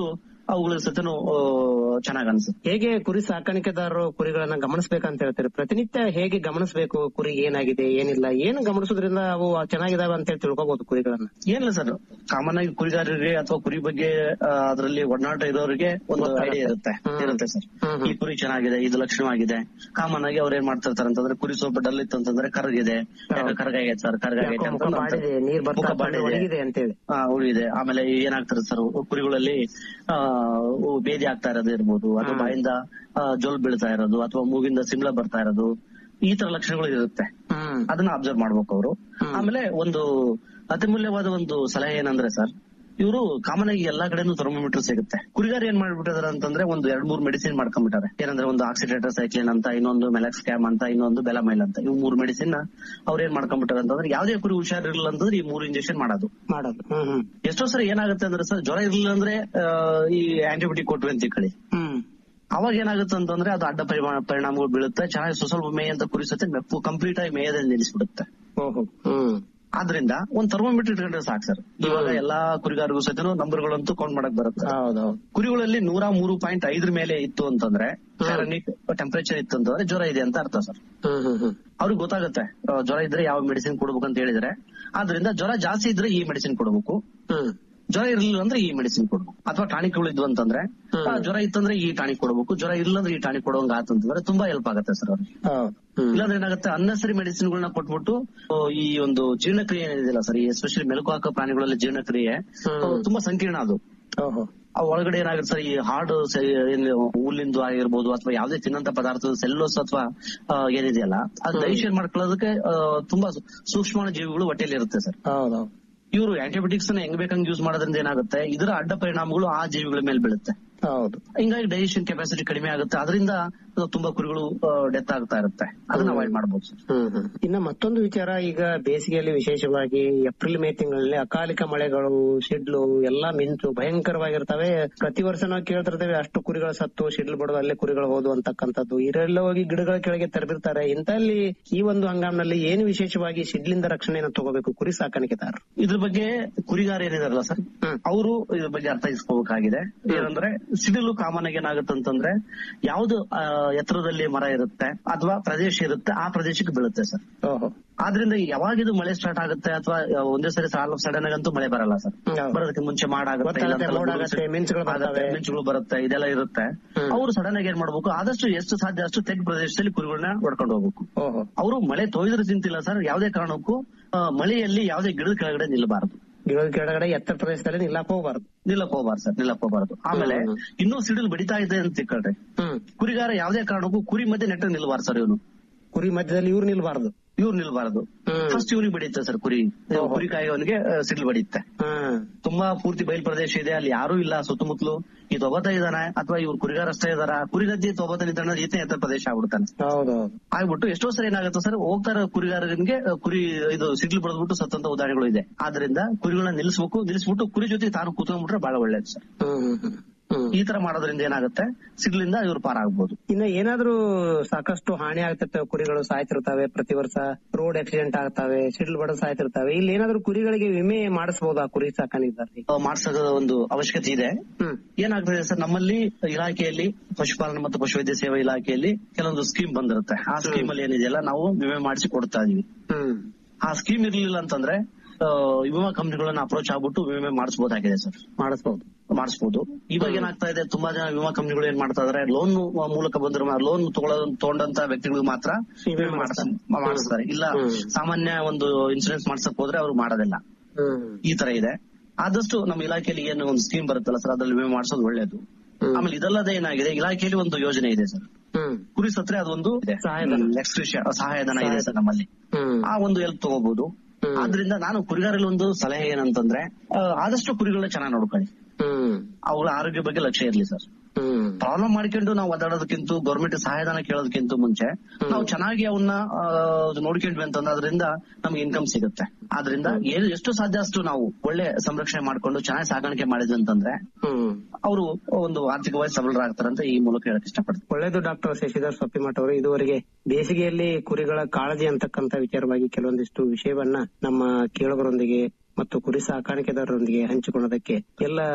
ಅವುಗಳ ಸತನು ಚೆನ್ನಾಗ್ ಅನ್ಸುತ್ತೆ ಹೇಗೆ ಕುರಿ ಸಾಕಾಣಿಕೆದಾರರು ಕುರಿಗಳನ್ನ ಗಮನಿಸಬೇಕಂತ ಹೇಳ್ತಾರೆ ಪ್ರತಿನಿತ್ಯ ಹೇಗೆ ಗಮನಿಸಬೇಕು ಕುರಿ ಏನಾಗಿದೆ ಏನಿಲ್ಲ ಏನು ಗಮನಿಸೋದ್ರಿಂದ ಅವು ಚೆನ್ನಾಗಿದಾವೆ ಅಂತ ಹೇಳಿ ತಿಳ್ಕೊಬಹುದು ಕುರಿಗಳನ್ನ ಏನಿಲ್ಲ ಸರ್ ಕಾಮನ್ ಆಗಿ ಕುರಿಗಾರರಿಗೆ ಅಥವಾ ಕುರಿ ಬಗ್ಗೆ ಅದರಲ್ಲಿ ಒಡನಾಟ ಇರೋರಿಗೆ ಒಂದು ಗೊತ್ತಾಗುತ್ತೆ. ಐಡಿಯಾ ಇರುತ್ತೆ ಹ್ಮ್. ಇರುತ್ತೆ ಸರ್ ಹ್ಮ್ ಹ್ಮ್. ಈ ಕುರಿ ಚೆನ್ನಾಗಿದೆ ಇದು ಲಕ್ಷಣವಾಗಿದೆ ಕಾಮನ್ ಆಗಿ ಅವ್ರು ಏನ್ ಮಾಡ್ತಿರ್ತಾರೆ ಅಂತಂದ್ರೆ ಕುರಿ ಸ್ವಲ್ಪ ಡಲ್ ಇತ್ತು ಅಂತಂದ್ರೆ ಕರಗಿದೆ ಯಾಕೆ ಕರಗಾಗೈತೆ ಸರ್ ಕರಗಾಗೈತೆ ಯಾಕೋ ಅಂತ ಮುಖ ಬಾಡಿದೆ ನೀರ್ ಮುಖ ಬರ್ತಾ ಬಾಡಿದೆ. ಒಣಗಿದೆ ಅಂತೇಳಿ ಆ, ಉಳಿದೆ ಆಮೇಲೆ ಏನಾಗ್ತದೆ ಸರ್ ಕುರಿಗಳಲ್ಲಿ ಆ ಉ- ಬೇದಿ ಆಗ್ತಾ ಇರೋದು ಇರ್ಬೋದು ಅಥವಾ ಹ್ಮ್. ಬಾಯಿಂದ ಆ, ಜೊಲ್ ಬೀಳ್ತಾ ಇರೋದು ಅಥವಾ ಮೂಗಿಂದ ಸಿಂಬಳ ಬರ್ತಾ ಇರೋದು ಈ ತರ ಲಕ್ಷಣಗಳು ಇರುತ್ತೆ ಹ್ಮ್ ಅದನ್ನ ಅಬ್ಸರ್ವ್ ಮಾಡ್ಬೇಕು ಅವರು ಹ್ಮ್. ಆಮೇಲೆ ಒಂದು ಅತ್ಯಮೂಲ್ಯವಾದ ಒಂದು ಸಲಹೆ ಏನಂದ್ರೆ ಸರ್ ಇವರು ಕಾಮನ್ ಆಗಿ ಎಲ್ಲಾ ಕಡೆನೂ ಥರ್ಮೋಮೀಟರ್ ಸಿಗುತ್ತೆ ಕುರಿಗಾರ ಏನ್ ಮಾಡ್ಬಿಟ್ಟಿದಾರೆ ಅಂತಂದ್ರೆ ಒಂದು ಎರಡ್ ಮೂರ್ ಮೆಡಿಸಿನ್ ಮಾಡ್ಕೊಂಡ್ಬಿಟ್ಟಾರೆ ಏನಂದ್ರೆ ಒಂದು ಆಕ್ಸಿಡೇಟರ್ ಸೈಕ್ಲಿನ್ ಅಂತ ಇನ್ನೊಂದು ಮೆಲಾಕ್ಸ್ ಕ್ಯಾಮ್ ಅಂತ ಇನ್ನೊಂದು ಬೆಲಮೈಲ್ ಅಂತ ಇವು ಮೂರ್ ಮೆಡಿಸಿನ್ ಅವ್ರ ಏನ್ ಮಾಡ್ಕೊಂಡ್ಬಿಟ್ಟಾರೆ ಅಂತಂದ್ರೆ ಯಾವ್ದೇ ಕುರಿ ಹುಷಾರಿರಲಿಲ್ಲ ಅಂತಂದ್ರೆ ಈ ಮೂರು ಇಂಜೆಕ್ಷನ್ ಮಾಡೋದು ಮಾಡೋದು ಹ್ಮ್ ಹ್ಮ್ ಎಷ್ಟೋ ಸರಿ ಏನಾಗುತ್ತೆ ಅಂದ್ರೆ ಸರ್ ಜ್ವರ ಇರ್ಲಿಲ್ಲ ಅಂದ್ರೆ ಆ, ಈ ಆಂಟಿಬಯೋಟಿಕ್ ಕೊಟ್ವಿ ಅಂತ ತಿಳ್ಕೊಳ್ಳಿ ಹ್ಮ್ ಅವಾಗ ಏನಾಗುತ್ತೆ ಅಂತಂದ್ರೆ ಅದು ಅಡ್ಡ ಪರಿಮಾಣ ಪರಿಣಾಮಗಳು ಬೀಳುತ್ತೆ ಚೆನ್ನಾಗಿ ಸ್ವಲ್ಪ ಮೇಯ ಅಂತ ಕುರಿ ಸತ್ತೆ ಕಂಪ್ಲೀಟ್ ಆಗಿ ಮೇಯದಲ್ಲಿ ನಿಲ್ಲಿಸ್ಬಿಡುತ್ತೆ ಓಹೋ ಹ್ಮ್ ಆದ್ರಿಂದ ಒಂದ್ ಥರ್ಮೋಮೀಟರ್ ಇಟ್ಕೊಂಡ್ರೆ ಸಾಕು ಸರ್ ಇವಾಗ ಎಲ್ಲಾ ಕುರಿಗಾರಿಗೂ ಸಹಿತ ನಂಬರ್ಗಳಂತೂ ಕೌಂಟ್ ಮಾಡಕ್ ಬರುತ್ತೆ ಹೌದೌದು ಕುರಿಗಳಲ್ಲಿ ನೂರ ಮೂರು ಪಾಯಿಂಟ್ ಐದ್ರ ಮೇಲೆ ಇತ್ತು ಅಂತಂದ್ರೆ ಟೆಂಪರೇಚರ್ ಇತ್ತು ಅಂತಂದ್ರೆ ಜ್ವರ ಇದೆ ಅಂತ ಅರ್ಥ ಸರ್ ಹ್ಮ್ ಹ್ಮ್ ಹ್ಮ್ ಅವ್ರಿಗೆ ಗೊತ್ತಾಗುತ್ತೆ ಆ, ಜ್ವರ ಇದ್ರೆ ಯಾವ ಮೆಡಿಸಿನ್ ಕೊಡ್ಬೇಕು ಅಂತ ಹೇಳಿದ್ರೆ ಆದ್ರಿಂದ ಜ್ವರ ಜಾಸ್ತಿ ಇದ್ರೆ ಈ ಮೆಡಿಸಿನ್ ಕೊಡ್ಬೇಕು ಹ್ಮ್ ಜ್ವರ ಇರ್ಲಿಲ್ಲ ಅಂದ್ರೆ ಈ ಮೆಡಿಸಿನ್ ಕೊಡ್ಬೇಕು ಅಥವಾ ಟಾನಿಕ್ಗಳು ಇದ್ವು ಅಂತಂದ್ರೆ ಹ್ಮ್. ಆ, ಜ್ವರ ಇತ್ತಂದ್ರೆ ಈ ಟಾನಿಕ್ ಕೊಡ್ಬೇಕು ಜ್ವರ ಇಲ್ಲ ಅಂದ್ರೆ ಈ ಟಾನಿಕ್ ಕೊಡುವಂಗ ಆತಂತಂದ್ರೆ ತುಂಬಾ ಹೆಲ್ಪ್ ಆಗುತ್ತೆ ಸರ್ ಅವ್ರಿಗೆ ಹೌದು ಹ್ಮ್ ಇಲ್ಲಾಂದ್ರೆ ಏನಾಗುತ್ತೆ ಅನ್ನಸರಿ ಮೆಡಿಸಿನ್ ಗಳನ್ನ ಕೊಟ್ಬಿಟ್ಟು ಆ, ಈ ಒಂದು ಜೀರ್ಣಕ್ರಿಯೆ ಏನಿದೆಯಲ್ಲ ಸರ್ ಎಸ್ಪೆಷಲಿ ಮೆಲುಕು ಹಾಕೋ ಪ್ರಾಣಿಗಳಲ್ಲಿ ಜೀರ್ಣಕ್ರಿಯೆ ಹ್ಮ್. ಆ, ತುಂಬಾ ಸಂಕೀರ್ಣ ಅದು ಓಹೋ ಆ ಒಳಗಡೆ ಏನಾಗುತ್ತೆ ಸರ್ ಈ ಹಾರ್ಡ್ ಹುಲ್ಲಿಂದು ಆಗಿರ್ಬೋದು ಅಥವಾ ಯಾವುದೇ ತಿನ್ನಂತ ಪದಾರ್ಥದ ಸೆಲ್ಲೋಸ್ ಅಥವಾ ಆ, ಏನಿದೆಯಲ್ಲ ಅದು ಡೈಜೆಷನ್ ಮಾಡ್ಕೊಳ್ಳೋದಕ್ಕೆ ಆ, ತುಂಬಾ ಸೂಕ್ಷ್ಮ ಜೀವಿಗಳು ಹೊಟ್ಟೆಯಲ್ಲಿ ಇರುತ್ತೆ ಸರ್ ಹೌದೌದು ಇವರು ಆಂಟಿಬಯೋಟಿಕ್ಸ್ ನ ಹೆಂಗ್ ಬೇಕಂಗ್ ಯೂಸ್ ಮಾಡೋದ್ರಿಂದ ಏನಾಗುತ್ತೆ ಇದರ ಅಡ್ಡ ಪರಿಣಾಮಗಳು ಆ ಜೀವಿಗಳ ಮೇಲೆ ಬೀಳುತ್ತೆ ಹೌದು ಹಿಂಗಾಗಿ ಡೈಜೆಷನ್ ಕೆಪಾಸಿಟಿ ಕಡಿಮೆ ಆಗುತ್ತೆ ಅದರಿಂದ ತುಂಬಾ ಕುರಿಗಳು ಡೆತ್ ಆಗ್ತಾ ಇರುತ್ತೆ ಅದನ್ನ ಅವಾಯ್ಡ್ ಮಾಡಬಹುದು ಸರ್ ಹ್ಮ್ ಹ್ಮ್. ಇನ್ನ ಮತ್ತೊಂದು ವಿಚಾರ ಈಗ ಬೇಸಿಗೆಯಲ್ಲಿ ವಿಶೇಷವಾಗಿ ಏಪ್ರಿಲ್ ಮೇ ತಿಂಗಳಲ್ಲಿ ಅಕಾಲಿಕ ಮಳೆಗಳು ಸಿಡ್ಲು ಎಲ್ಲಾ ಮಿಂಚು ಭಯಂಕರವಾಗಿರ್ತವೆ ಪ್ರತಿ ವರ್ಷ ನಾವು ಕೇಳ್ತಿರ್ತೇವೆ ಅಷ್ಟು ಕುರಿಗಳು ಸತ್ತು ಸಿಡ್ಲು ಬಡದು ಅಲ್ಲೇ ಕುರಿಗಳು ಹೋದು ಅಂತಕ್ಕಂಥದ್ದು ಇವರೆಲ್ಲ ಹೋಗಿ ಗಿಡಗಳ ಕೆಳಗೆ ತೆರೆದಿರ್ತಾರೆ ಇಂತಲ್ಲಿ ಈ ಒಂದು ಹಂಗಾಮಿನಲ್ಲಿ ಏನು ವಿಶೇಷವಾಗಿ ಸಿಡ್ಲಿಂದ ರಕ್ಷಣೆಯನ್ನು ತಗೋಬೇಕು ಕುರಿ ಸಾಕಾಣಿಕೆದಾರರು ಇದ್ರ ಬಗ್ಗೆ ಕುರಿಗಾರ ಏನಿದಾರಲ್ಲ ಸರ್ ಹ್ಮ್. ಅವರು ಇದ್ರ ಬಗ್ಗೆ ಅರ್ಥೈಸ್ಕೋಬೇಕಾಗಿದೆ ಏನಂದ್ರೆ ಸಿಡಿಲು ಕಾಮನ್ ಆಗಿ ಏನಾಗುತ್ತೆ ಅಂತಂದ್ರೆ ಯಾವ್ದು ಆ, ಎತ್ತರದಲ್ಲಿ ಮರ ಇರುತ್ತೆ ಅಥವಾ ಪ್ರದೇಶ ಇರುತ್ತೆ ಆ ಪ್ರದೇಶಕ್ಕೆ ಬೀಳುತ್ತೆ ಸರ್ ಓಹೋ ಆದ್ರಿಂದ ಯಾವಾಗಿದು ಮಳೆ ಸ್ಟಾರ್ಟ್ ಆಗುತ್ತೆ ಅಥವಾ ಒಂದೇ ಸರಿ ಸಾಲ ಸಡನ್ ಆಗಂತೂ ಮಳೆ ಬರಲ್ಲ ಸರ್ ಹೌದು. ಬರೋದಕ್ಕೆ ಮುಂಚೆ ಮಾಡಾಗುತ್ತೆ ಗೊತ್ತಾಗುತ್ತೆ, ಮೋಡ ಆಗುತ್ತೆ, ಮಿಂಚುಗಳು ಬರ್ತವೆ. ಮಿಂಚುಗಳು ಬರುತ್ತೆ ಇದೆಲ್ಲ ಇರುತ್ತೆ ಹ್ಮ್. ಅವರು ಸಡನ್ ಆಗಿ ಏನ್ ಮಾಡ್ಬೇಕು ಆದಷ್ಟು ಎಷ್ಟು ಸಾಧ್ಯ ಅಷ್ಟು ತೆಗ್ ಪ್ರದೇಶದಲ್ಲಿ ಕುರಿಗಳನ್ನ ಹೊಡ್ಕೊಂಡು ಹೋಗ್ಬೇಕು ಓಹೋ ಅವರು ಮಳೆ ತೊಯ್ದ್ರೆ ಚಿಂತಿಲ್ಲ ಸರ್ ಯಾವುದೇ ಕಾರಣಕ್ಕೂ ಆ, ಮಳೆಯಲ್ಲಿ ಯಾವುದೇ ಗಿಡದ ಕೆಳಗಡೆ ನಿಲ್ಲಬಾರದು ಗಿಡದ ಕೆಳಗಡೆ ಎತ್ತರ ಪ್ರದೇಶದಲ್ಲಿ ನಿಲ್ಲಕ್ ಹೋಗ್ಬಾರ್ದು ನಿಲ್ಲಕ್ ಹೋಗ್ಬಾರ್ದು ಸರ್ ನಿಲ್ಲಕ್ ಹೋಗ್ಬಾರ್ದು ಆಮೇಲೆ ಹ್ಮ್. ಇನ್ನೂ ಸಿಡಿಲು ಬಡಿತಾ ಇದೆ ಅಂತ ತಿಳ್ಕೊಳ್ರಿ ಹ್ಮ್ ಕುರಿಗಾರ ಯಾವುದೇ ಕಾರಣಕ್ಕೂ ಕುರಿ ಮಧ್ಯೆ ನೆಟ್ಟ ನಿಲ್ಬಾರ್ದು ಸರ್ ಇವನು ಕುರಿ ಮಧ್ಯದಲ್ಲಿ ಇವ್ರು ನಿಲ್ಬಾರ್ದು ಇವ್ರು ನಿಲ್ಬಾರ್ದು ಹ್ಮ್. ಫಸ್ಟ್ ಇವನಿಗೆ ಬಡಿಯುತ್ತೆ ಸರ್ ಕುರಿ ಓಹೋ. ಕುರಿ ಕಾಯೋನಿಗೆ ಸಿಡಿಲು ಬಡಿಯುತ್ತೆ ಹ್ಮ್ ತುಂಬಾ ಪೂರ್ತಿ ಬಯಲು ಪ್ರದೇಶ ಇದೆ ಅಲ್ಲಿ ಯಾರು ಇಲ್ಲ ಸುತ್ತಮುತ್ತಲು ಈ ತೊಬತ ಇದಾನೆ ಅಥವಾ ಇವ್ರು ಕುರಿಗಾರ ಅಷ್ಟೇ ಇದಾರ ಕುರಿಗದ್ದೆ ತೊಬತ ಇದ್ದಾನೆ ಈತ ಎತ್ತರ ಪ್ರದೇಶ ಆಗ್ಬಿಡ್ತಾನೆ ಹೌದೌದು ಆಗ್ಬಿಟ್ಟು ಎಷ್ಟೋ ಸರಿ ಏನಾಗುತ್ತೆ ಸರ್ ಹೋಗ್ತಾರ ಕುರಿಗಾರರಿಗೆ ಕುರಿ ಇದು ಸಿಡ್ಲು ಬಡದ್ಬಿಟ್ಟು ಸತ್ತಂತ ಉದಾಹರಣೆಗಳು ಇದೆ ಆದ್ರಿಂದ ಕುರಿಗಳನ್ನ ನಿಲ್ಲಿಸ್ಬೇಕು ನಿಲ್ಲಿಸ್ಬಿಟ್ಟು ಕುರಿ ಜೊತೆ ತಾನು ಕೂತ್ಕೊಂಡ್ಬಿಟ್ರೆ ಬಹಳ ಒಳ್ಳೇದು ಸರ್ ಹ್ಮ್ ಹ್ಮ್ ಹ್ಮ್ ಹ್ಮ್ ಈ ತರ ಮಾಡೋದ್ರಿಂದ ಏನಾಗುತ್ತೆ ಸಿಡ್ಲಿಂದ ಇವ್ರು ಪಾರಾಗ್ಬೋದು ಇನ್ನ ಏನಾದ್ರೂ ಸಾಕಷ್ಟು ಹಾನಿ ಆಗ್ತಿರ್ತವೆ ಕುರಿಗಳು ಸಾಯ್ತಿರ್ತವೆ ಪ್ರತಿ ವರ್ಷ ರೋಡ್ ಆಕ್ಸಿಡೆಂಟ್ ಆಗ್ತವೆ ಸಿಡ್ಲು ಬಡ ಸಾಯ್ತಿರ್ತವೆ ಇಲ್ಲಿ ಏನಾದ್ರೂ ಕುರಿಗಳಿಗೆ ವಿಮೆ ಮಾಡಿಸಬಹುದಾ ಕುರಿ ಸಾಕಾಣಿಕೆದಾರರಿಗೆ ಆ, ಮಾಡ್ಸೋದ ಒಂದು ಅವಶ್ಯಕತೆ ಇದೆ ಹ್ಮ್ ಏನಾಗ್ತದೆ ಸರ್ ನಮ್ಮಲ್ಲಿ ಇಲಾಖೆಯಲ್ಲಿ ಪಶುಪಾಲನೆ ಮತ್ತು ಪಶುವೈದ್ಯ ಸೇವಾ ಇಲಾಖೆಯಲ್ಲಿ ಕೆಲವೊಂದು ಸ್ಕೀಮ್ ಬಂದಿರುತ್ತೆ ಆ ಸ್ಕೀಮ್ ಅಲ್ಲಿ ಏನಿದೆಯಲ್ಲ ನಾವು ವಿಮೆ ಮಾಡಿಸಿ ಕೊಡ್ತಾ ಇದೀವಿ ಹ್ಮ್ ಆ ಸ್ಕೀಮ್ ಇರ್ಲಿಲ್ಲ ಅಂತಂದ್ರೆ ಆ, ವಿಮಾ ಕಂಪನಿಗಳನ್ನ ಅಪ್ರೋಚ್ ಆಗ್ಬಿಟ್ಟು ವಿಮೆ ಮಾಡಿಸಬಹುದಾಗಿದೆ ಸರ್ ಮಾಡಿಸಬಹುದು ಮಾಡಿಸಬಹುದು ಇವಾಗ ಏನಾಗ್ತಾ ಇದೆ ತುಂಬಾ ಜನ ವಿಮಾ ಕಂಪನಿಗಳು ಏನ್ ಮಾಡ್ತಾ ಇದಾರೆ ಲೋನ್ ಮೂಲಕ ಬಂದಿರೋ ಲೋನ್ ತಗೊಂಡಂತ ವ್ಯಕ್ತಿಗಳು ಮಾತ್ರ ವಿಮೆ ವಿಮೆ ಮಾಡಿಸ್ತಾರೆ. ಮಾಡಿಸ್ತಾರೆ ಮಾಡಿಸ್ತಾರೆ ಇಲ್ಲ ಹ್ಮ್. ಸಾಮಾನ್ಯ ಒಂದು ಇನ್ಸೂರೆನ್ಸ್ ಮಾಡ್ಸಕ್ ಹೋದ್ರೆ ಅವ್ರು ಮಾಡೋದಿಲ್ಲ ಹ್ಮ್ ಈ ತರ ಇದೆ ಆದಷ್ಟು ನಮ್ಮ ಇಲಾಖೆಯಲ್ಲಿ ಏನು ಒಂದು ಸ್ಕೀಮ್ ಬರುತ್ತಲ್ಲ ಸರ್ ಅದ್ರಲ್ಲಿ ವಿಮೆ ಮಾಡಿಸೋದು ಒಳ್ಳೇದು ಹ್ಮ್. ಆಮೇಲೆ ಇದಲ್ಲದೆ ಏನಾಗಿದೆ ಇಲಾಖೆಯಲ್ಲಿ ಒಂದು ಯೋಜನೆ ಇದೆ ಸರ್ ಹ್ಮ್ ಕುರಿ ಸತ್ರೆ ಅದೊಂದು ಇದೆ ಸಹಾಯಧನ. ಎಕ್ಸ್ಕ್ರಿಷ ಸಹಾಯಧನ ಇದೆ ಸರ್ ನಮ್ಮಲ್ಲಿ ಹ್ಮ್ ಆ ಒಂದು ಹೆಲ್ಪ್ ತಗೋಬಹುದು ಹ್ಮ್. ಆದ್ರಿಂದ ನಾನು ಕುರಿಗಾರಲ್ಲಿ ಒಂದು ಸಲಹೆ ಏನಂತಂದ್ರೆ ಆ, ಆದಷ್ಟು ಕುರಿಗಳನ್ನ ಚೆನ್ನಾಗಿ ನೋಡ್ಕೊಳ್ಳಿ ಹ್ಮ್ ಅವುಗಳ ಆರೋಗ್ಯ ಬಗ್ಗೆ ಲಕ್ಷ್ಯ ಇರ್ಲಿ ಸರ್ ಹ್ಮ್ ಪ್ರಾಬ್ಲಮ್ ಮಾಡ್ಕೊಂಡು ನಾವು ಒದ್ದಾಡೋದಕ್ಕಿಂತ ಗೌರ್ಮೆಂಟ್ ಸಹಾಯಧನ ಕೇಳೋದಕ್ಕಿಂತ ಮುಂಚೆ ನಾವು ಚೆನ್ನಾಗಿ ಅವನ್ನ ಆ, ನೋಡ್ಕೊಂಡ್ವಿ ಅಂತಂದ್ರೆ ಅದರಿಂದ ನಮ್ಗೆ ಇನ್ಕಮ್ ಸಿಗುತ್ತೆ ಆದ್ರಿಂದ ಏನು ಎಷ್ಟು ಸಾಧ್ಯ ಅಷ್ಟು ನಾವು ಒಳ್ಳೆ ಸಂರಕ್ಷಣೆ ಮಾಡ್ಕೊಂಡು ಚೆನ್ನಾಗಿ ಸಾಗಾಣಿಕೆ ಮಾಡಿದ್ವಿ ಅಂತಂದ್ರೆ ಹ್ಮ್ ಅವರು ಒಂದು ಆರ್ಥಿಕವಾಗಿ ಸಬಲರಾಗ್ತಾರಂತ ಈ ಮೂಲಕ ಹೇಳಕ್ ಇಷ್ಟಪಡ್ತೀನಿ ಒಳ್ಳೇದು ಡಾಕ್ಟರ್ ಶಶಿಧರ್ ಸೊಪ್ಪಿಮಠ ಅವರು ಇದುವರೆಗೆ ಬೇಸಿಗೆಯಲ್ಲಿ ಕುರಿಗಳ ಕಾಳಜಿ ಅಂತಕ್ಕಂತ ವಿಚಾರವಾಗಿ ಕೆಲವೊಂದಿಷ್ಟು ವಿಷಯವನ್ನ ನಮ್ಮ ಕೇಳುಗರೊಂದಿಗೆ ಮತ್ತು ಕುರಿ ಸಾಕಾಣಿಕೆದಾರರೊಂದಿಗೆ ಹಂಚಿಕೊಳ್ಳೋದಕ್ಕೆ ಎಲ್ಲ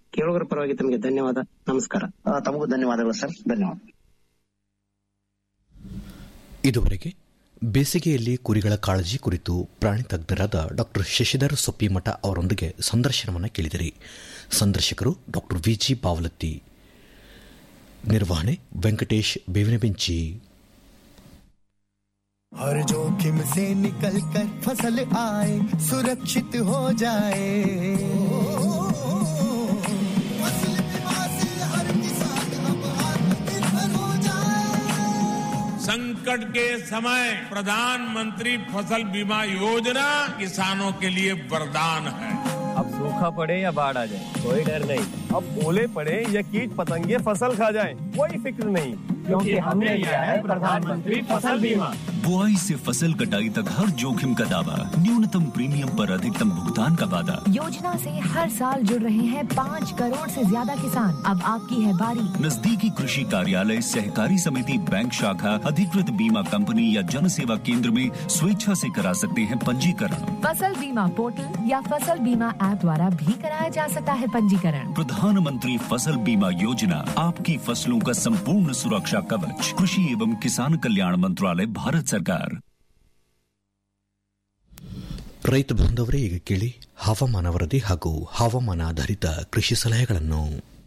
ಕೇಳುಗರ ಪರವಾಗಿ ತಮಗೆ ಧನ್ಯವಾದ ನಮಸ್ಕಾರ ಆ, ತಮಗೂ ಧನ್ಯವಾದಗಳು ಸರ್ ಧನ್ಯವಾದ ಇದುವರೆಗೆ ಬೇಸಿಗೆಯಲ್ಲಿ ಕುರಿಗಳ ಕಾಳಜಿ ಕುರಿತು ಪ್ರಾಣಿ ತಜ್ಞರಾದ ಡಾಕ್ಟರ್ ಶಶಿಧರ್ ಸೊಪ್ಪಿಮಠ ಅವರೊಂದಿಗೆ ಸಂದರ್ಶನವನ್ನು ಕೇಳಿದಿರಿ ಸಂದರ್ಶಕರು ಡಾಕ್ಟರ್ ವಿಜಿ ಬಾವಲತ್ತಿ ನಿರ್ವಹಣೆ ವೆಂಕಟೇಶ್ ಬೇವಿನಬೆಂಚಿ हर जोखिम से निकल कर फसल आए सुरक्षित हो जाए फसल बीमा से हर किसान अब आत्मनिर्भर हो जाए संकट के समय प्रधानमंत्री फसल बीमा योजना किसानों के लिए वरदान है अब सूखा पड़े या बाढ़ आ जाए कोई डर नहीं अब ओले पड़े या कीट पतंगे फसल खा जाए कोई फिक्र नहीं क्योंकि हमने लिया है प्रधानमंत्री फसल बीमा बुआई से फसल कटाई तक हर जोखिम का दावा न्यूनतम प्रीमियम पर अधिकतम भुगतान का वादा योजना से हर साल जुड़ रहे हैं पाँच करोड़ से ज्यादा किसान अब आपकी है बारी नजदीकी कृषि कार्यालय सहकारी समिति बैंक शाखा अधिकृत बीमा कंपनी या जन सेवा केंद्र में स्वेच्छा से करा सकते हैं पंजीकरण फसल बीमा पोर्टल या फसल बीमा ऐप द्वारा भी कराया जा सकता है पंजीकरण प्रधानमंत्री फसल बीमा योजना आपकी फसलों का संपूर्ण सुरक्षा कवच कृषि एवं किसान कल्याण मंत्रालय भारत सरकार ರೈತ ಬಾಂಧವರೇ ಈಗ ಕೇಳಿ ಹವಾಮಾನ ವರದಿ ಹಾಗೂ ಹವಾಮಾನ ಆಧಾರಿತ ಕೃಷಿ ಸಲಹೆಗಳನ್ನು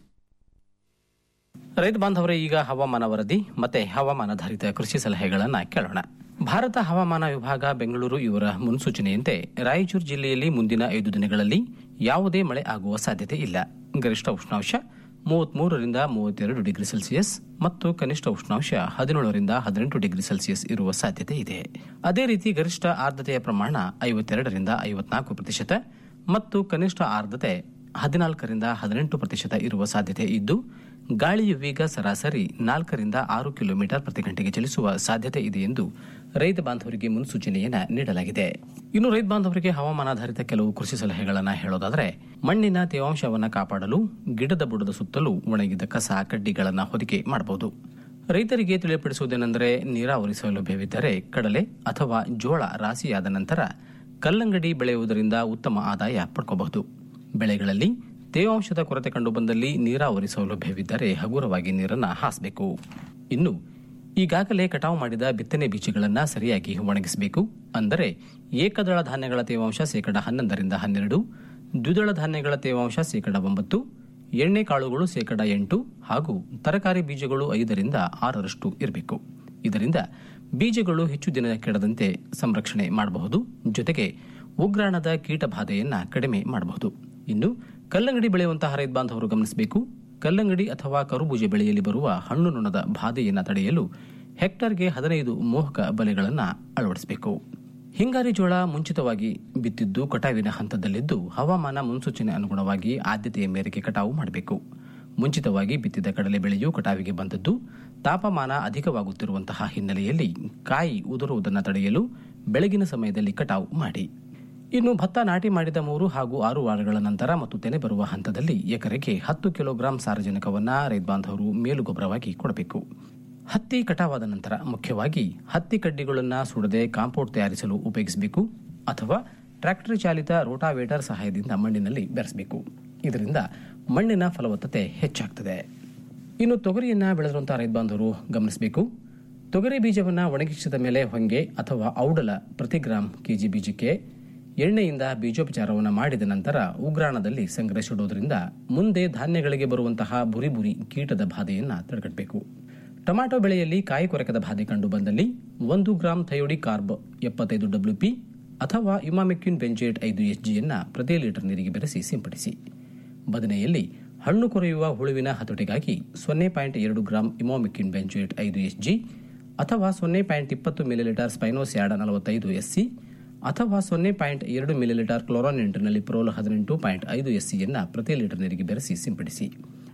ರೈತ ಬಾಂಧವರೇ ಈಗ ಹವಾಮಾನ ವರದಿ ಮತ್ತೆ ಹವಾಮಾನಾಧಾರಿತ ಕೃಷಿ ಸಲಹೆಗಳನ್ನ ಕೇಳೋಣ ಭಾರತ ಹವಾಮಾನ ವಿಭಾಗ ಬೆಂಗಳೂರು ಇವರ ಮುನ್ಸೂಚನೆಯಂತೆ ರಾಯಚೂರು ಜಿಲ್ಲೆಯಲ್ಲಿ ಮುಂದಿನ ಐದು ದಿನಗಳಲ್ಲಿ ಯಾವುದೇ ಮಳೆ ಆಗುವ ಸಾಧ್ಯತೆ ಇಲ್ಲ ಗರಿಷ್ಠ ಉಷ್ಣಾಂಶ ಮೂವತ್ಮೂರರಿಂದ ಮೂವತ್ತೆರಡು ಡಿಗ್ರಿ ಸೆಲ್ಸಿಯಸ್ ಮತ್ತು ಕನಿಷ್ಠ ಉಷ್ಣಾಂಶ ಹದಿನೇಳರಿಂದ ಹದಿನೆಂಟು ಡಿಗ್ರಿ ಸೆಲ್ಸಿಯಸ್ ಇರುವ ಸಾಧ್ಯತೆ ಇದೆ ಅದೇ ರೀತಿ ಗರಿಷ್ಠ ಆರ್ದ್ರತೆಯ ಪ್ರಮಾಣ ಐವತ್ತೆರಡರಿಂದ ಐವತ್ನಾಲ್ಕು ಪ್ರತಿಶತ ಮತ್ತು ಕನಿಷ್ಠ ಆರ್ದ್ರತೆ ಹದಿನಾಲ್ಕರಿಂದ ಹದಿನೆಂಟು ಪ್ರತಿಶತ ಇರುವ ಸಾಧ್ಯತೆ ಇದ್ದು ಗಾಳಿಯ ವೇಗ ಸರಾಸರಿ ನಾಲ್ಕರಿಂದ ಆರು ಕಿಲೋಮೀಟರ್ ಪ್ರತಿ ಗಂಟೆಗೆ ಚಲಿಸುವ ಸಾಧ್ಯತೆ ಇದೆ ಎಂದು ರೈತ ಬಾಂಧವರಿಗೆ ಮುನ್ಸೂಚನೆಯನ್ನ ನೀಡಲಾಗಿದೆ ಇನ್ನು ರೈತ ಬಾಂಧವರಿಗೆ ಹವಾಮಾನಾಧಾರಿತ ಕೆಲವು ಕೃಷಿ ಸಲಹೆಗಳನ್ನು ಹೇಳೋದಾದರೆ ಮಣ್ಣಿನ ತೇವಾಂಶವನ್ನು ಕಾಪಾಡಲು ಗಿಡದ ಬುಡದ ಸುತ್ತಲೂ ಒಣಗಿದ ಕಸ ಕಡ್ಡಿಗಳನ್ನು ಹೊದಿಕೆ ಮಾಡಬಹುದು ರೈತರಿಗೆ ತಿಳಿಯಪಡಿಸುವುದೇನೆಂದರೆ ನೀರಾವರಿ ಸೌಲಭ್ಯವಿದ್ದರೆ ಕಡಲೆ ಅಥವಾ ಜೋಳ ರಾಶಿಯಾದ ನಂತರ ಕಲ್ಲಂಗಡಿ ಬೆಳೆಯುವುದರಿಂದ ಉತ್ತಮ ಆದಾಯ ಪಡ್ಕೋಬಹುದು ಬೆಳೆಗಳಲ್ಲಿ ತೇವಾಂಶದ ಕೊರತೆ ಕಂಡುಬಂದಲ್ಲಿ ನೀರಾವರಿ ಸೌಲಭ್ಯವಿದ್ದರೆ ಹಗುರವಾಗಿ ನೀರನ್ನು ಹಾಸಬೇಕು ಇನ್ನು ಈಗಾಗಲೇ ಕಟಾವು ಮಾಡಿದ ಬಿತ್ತನೆ ಬೀಜಗಳನ್ನು ಸರಿಯಾಗಿ ಒಣಗಿಸಬೇಕು ಅಂದರೆ ಏಕದಳ ಧಾನ್ಯಗಳ ತೇವಾಂಶ ಶೇಕಡ ಹನ್ನೊಂದರಿಂದ ಹನ್ನೆರಡು ದ್ವಿದಳ ಧಾನ್ಯಗಳ ತೇವಾಂಶ ಶೇಕಡ ಒಂಬತ್ತು ಎಣ್ಣೆ ಕಾಳುಗಳು ಶೇಕಡ ಎಂಟು ಹಾಗೂ ತರಕಾರಿ ಬೀಜಗಳು ಐದರಿಂದ ಆರರಷ್ಟು ಇರಬೇಕು ಇದರಿಂದ ಬೀಜಗಳು ಹೆಚ್ಚು ದಿನ ಕೆಡದಂತೆ ಸಂರಕ್ಷಣೆ ಮಾಡಬಹುದು ಜೊತೆಗೆ ಉಗ್ರಾಣದ ಕೀಟ ಬಾಧೆಯನ್ನ ಕಡಿಮೆ ಮಾಡಬಹುದು ಇನ್ನು ಕಲ್ಲಂಗಡಿ ಬೆಳೆಯುವಂತಹ ರೈತ ಬಾಂಧವರು ಗಮನಿಸಬೇಕು ಕಲ್ಲಂಗಡಿ ಅಥವಾ ಕರುಬೂಜೆ ಬೆಳೆಯಲ್ಲಿ ಬರುವ ಹಣ್ಣು ನೊಣದ ಬಾಧೆಯನ್ನು ತಡೆಯಲು ಹೆಕ್ಟರ್ಗೆ ಹದಿನೈದು ಮೋಹಕ ಬಲೆಗಳನ್ನು ಅಳವಡಿಸಬೇಕು ಹಿಂಗಾರಿ ಜೋಳ ಮುಂಚಿತವಾಗಿ ಬಿತ್ತಿದ್ದು ಕಟಾವಿನ ಹಂತದಲ್ಲಿದ್ದು ಹವಾಮಾನ ಮುನ್ಸೂಚನೆ ಅನುಗುಣವಾಗಿ ಆದ್ಯತೆಯ ಮೇರೆಗೆ ಕಟಾವು ಮಾಡಬೇಕು ಮುಂಚಿತವಾಗಿ ಬಿತ್ತಿದ ಕಡಲೆ ಬೆಳೆಯು ಕಟಾವಿಗೆ ಬಂದದ್ದು ತಾಪಮಾನ ಅಧಿಕವಾಗುತ್ತಿರುವಂತಹ ಹಿನ್ನೆಲೆಯಲ್ಲಿ ಕಾಯಿ ಉದುರುವುದನ್ನು ತಡೆಯಲು ಬೆಳಗಿನ ಸಮಯದಲ್ಲಿ ಕಟಾವು ಮಾಡಿ ಇನ್ನು ಭತ್ತ ನಾಟಿ ಮಾಡಿದ ಮೂರು ಹಾಗೂ ಆರು ವಾರಗಳ ನಂತರ ಮತ್ತು ತೆನೆ ಬರುವ ಹಂತದಲ್ಲಿ ಎಕರೆಗೆ ಹತ್ತು ಕಿಲೋಗ್ರಾಂ ಸಾರಜನಕವನ್ನ ರೈತ ಬಾಂಧವರು ಮೇಲುಗೊಬ್ಬರವಾಗಿ ಕೊಡಬೇಕು ಹತ್ತಿ ಕಟಾವಾದ ನಂತರ ಮುಖ್ಯವಾಗಿ ಹತ್ತಿ ಕಡ್ಡಿಗಳನ್ನು ಸುಡದೆ ಕಾಂಪೌಂಡ್ ತಯಾರಿಸಲು ಉಪಯೋಗಿಸಬೇಕು ಅಥವಾ ಟ್ರ್ಯಾಕ್ಟರ್ ಚಾಲಿತ ರೋಟಾವೇಟರ್ ಸಹಾಯದಿಂದ ಮಣ್ಣಿನಲ್ಲಿ ಬೆರೆಸಬೇಕು ಇದರಿಂದ ಮಣ್ಣಿನ ಫಲವತ್ತತೆ ಹೆಚ್ಚಾಗ್ತದೆ ಇನ್ನು ತೊಗರಿಯನ್ನ ಬೆಳೆದಿರುವಂತಹ ರೈತ ಬಾಂಧವರು ಗಮನಿಸಬೇಕು ತೊಗರಿ ಬೀಜವನ್ನು ಒಣಗಿಸಿದ ಮೇಲೆ ಹೊಂಗೆ ಅಥವಾ ಔಡಲ ಪ್ರತಿ ಗ್ರಾಂ ಕೆಜಿ ಬೀಜಕ್ಕೆ ಎಣ್ಣೆಯಿಂದ ಬೀಜೋಪಚಾರವನ್ನು ಮಾಡಿದ ನಂತರ ಉಗ್ರಾಣದಲ್ಲಿ ಸಂಗ್ರಹಿಸಿಡುವುದರಿಂದ ಮುಂದೆ ಧಾನ್ಯಗಳಿಗೆ ಬರುವಂತಹ ಬುರಿ ಬುರಿ ಕೀಟದ ಬಾಧೆಯನ್ನು ತಡೆಗಟ್ಟಬೇಕು ಟೊಮ್ಯಾಟೊ ಬೆಳೆಯಲ್ಲಿ ಕಾಯಿ ಕೊರಕದ ಬಾಧೆ ಕಂಡು ಬಂದಲ್ಲಿ ಒಂದು ಗ್ರಾಂ ಥಯೋಡಿ ಕಾರ್ಬ್ ಎಪ್ಪತ್ತೈದು ಡಬ್ಲ್ಯೂಪಿ ಅಥವಾ ಇಮಾಮಿಕ್ಯೂನ್ ಬೆಂಜೇಟ್ ಐದು ಎಸ್ಜಿಯನ್ನ ಪ್ರತಿ ಲೀಟರ್ ನೀರಿಗೆ ಬೆರೆಸಿ ಸಿಂಪಡಿಸಿ ಬದನೆಯಲ್ಲಿ ಹಣ್ಣು ಕೊರೆಯುವ ಹುಳುವಿನ ಹತೋಟಿಗಾಗಿ ಸೊನ್ನೆ ಪಾಯಿಂಟ್ ಎರಡು ಗ್ರಾಂ ಇಮೋಮಿಕ್ಯೂನ್ ಬೆಂಜೇಟ್ ಐದು ಎಸ್ಜಿ ಅಥವಾ ಸೊನ್ನೆ ಪಾಯಿಂಟ್ ಇಪ್ಪತ್ತು ಮಿಲಿಲೀಟರ್ ಸ್ಪೈನೋಸ್ಯಾಡ ನಲವತ್ತೈದು ಎಸ್ಸಿ ಅಥವಾ ಸೊನ್ನೆ ಪಾಯಿಂಟ್ ಎರಡು ಮಿಲಿಲೀಟರ್ ಕ್ಲೋರಾನಿಂಟ್ನಲ್ಲಿ ಪ್ರೋಲ್ ಹದಿನೆಂಟು ಪಾಯಿಂಟ್ ಐದು ಎಸ್ಸಿಯನ್ನ ಪ್ರತಿ ಲೀಟರ್ ನೀರಿಗೆ ಬೆರೆಸಿ ಸಿಂಪಡಿಸಿ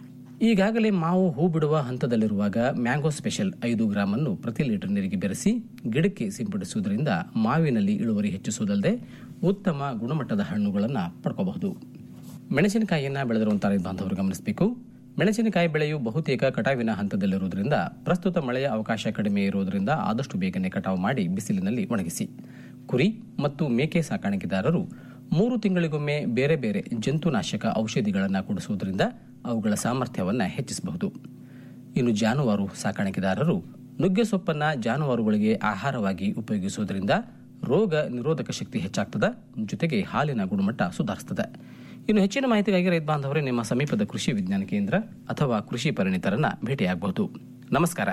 ಈಗಾಗಲೇ ಮಾವು ಹೂ ಬಿಡುವ ಹಂತದಲ್ಲಿರುವಾಗ ಮ್ಯಾಂಗೋ ಸ್ಪೆಷಲ್ ಐದು ಗ್ರಾಮ್ ಅನ್ನು ಪ್ರತಿ ಲೀಟರ್ ನೀರಿಗೆ ಬೆರೆಸಿ ಗಿಡಕ್ಕೆ ಸಿಂಪಡಿಸುವುದರಿಂದ ಮಾವಿನಲ್ಲಿ ಇಳುವರಿ ಹೆಚ್ಚಿಸುವುದಲ್ಲದೆ ಉತ್ತಮ ಗುಣಮಟ್ಟದ ಹಣ್ಣುಗಳನ್ನು ಪಡ್ಕೋಬಹುದು ಮೆಣಸಿನಕಾಯಿಯನ್ನ ಬೆಳೆದಿರುವಂತಹ ರೈತ ಬಾಂಧವರು ಗಮನಿಸಬೇಕು ಮೆಣಸಿನಕಾಯಿ ಬೆಳೆಯು ಬಹುತೇಕ ಕಟಾವಿನ ಹಂತದಲ್ಲಿರುವುದರಿಂದ ಪ್ರಸ್ತುತ ಮಳೆಯ ಅವಕಾಶ ಕಡಿಮೆ ಇರುವುದರಿಂದ ಆದಷ್ಟು ಬೇಗನೆ ಕಟಾವು ಮಾಡಿ ಬಿಸಿಲಿನಲ್ಲಿ ಒಣಗಿಸಿ ಕುರಿ ಮತ್ತು ಮೇಕೆ ಸಾಕಾಣಿಕೆದಾರರು ಮೂರು ತಿಂಗಳಿಗೊಮ್ಮೆ ಬೇರೆ ಬೇರೆ ಜಂತುನಾಶಕ ಔಷಧಿಗಳನ್ನು ಕೊಡಿಸುವುದರಿಂದ ಅವುಗಳ ಸಾಮರ್ಥ್ಯವನ್ನು ಹೆಚ್ಚಿಸಬಹುದು ಇನ್ನು ಜಾನುವಾರು ಸಾಕಾಣಿಕೆದಾರರು ನುಗ್ಗೆ ಸೊಪ್ಪನ್ನ ಜಾನುವಾರುಗಳಿಗೆ ಆಹಾರವಾಗಿ ಉಪಯೋಗಿಸುವುದರಿಂದ ರೋಗ ನಿರೋಧಕ ಶಕ್ತಿ ಹೆಚ್ಚಾಗ್ತದೆ ಜೊತೆಗೆ ಹಾಲಿನ ಗುಣಮಟ್ಟ ಸುಧಾರಿಸ್ತದೆ ಇನ್ನು ಹೆಚ್ಚಿನ ಮಾಹಿತಿಗಾಗಿ ರೈತ ಬಾಂಧವರೇ ನಿಮ್ಮ ಸಮೀಪದ ಕೃಷಿ ವಿಜ್ಞಾನ ಕೇಂದ್ರ ಅಥವಾ ಕೃಷಿ ಪರಿಣಿತರನ್ನ ಭೇಟಿಯಾಗಬಹುದು ನಮಸ್ಕಾರ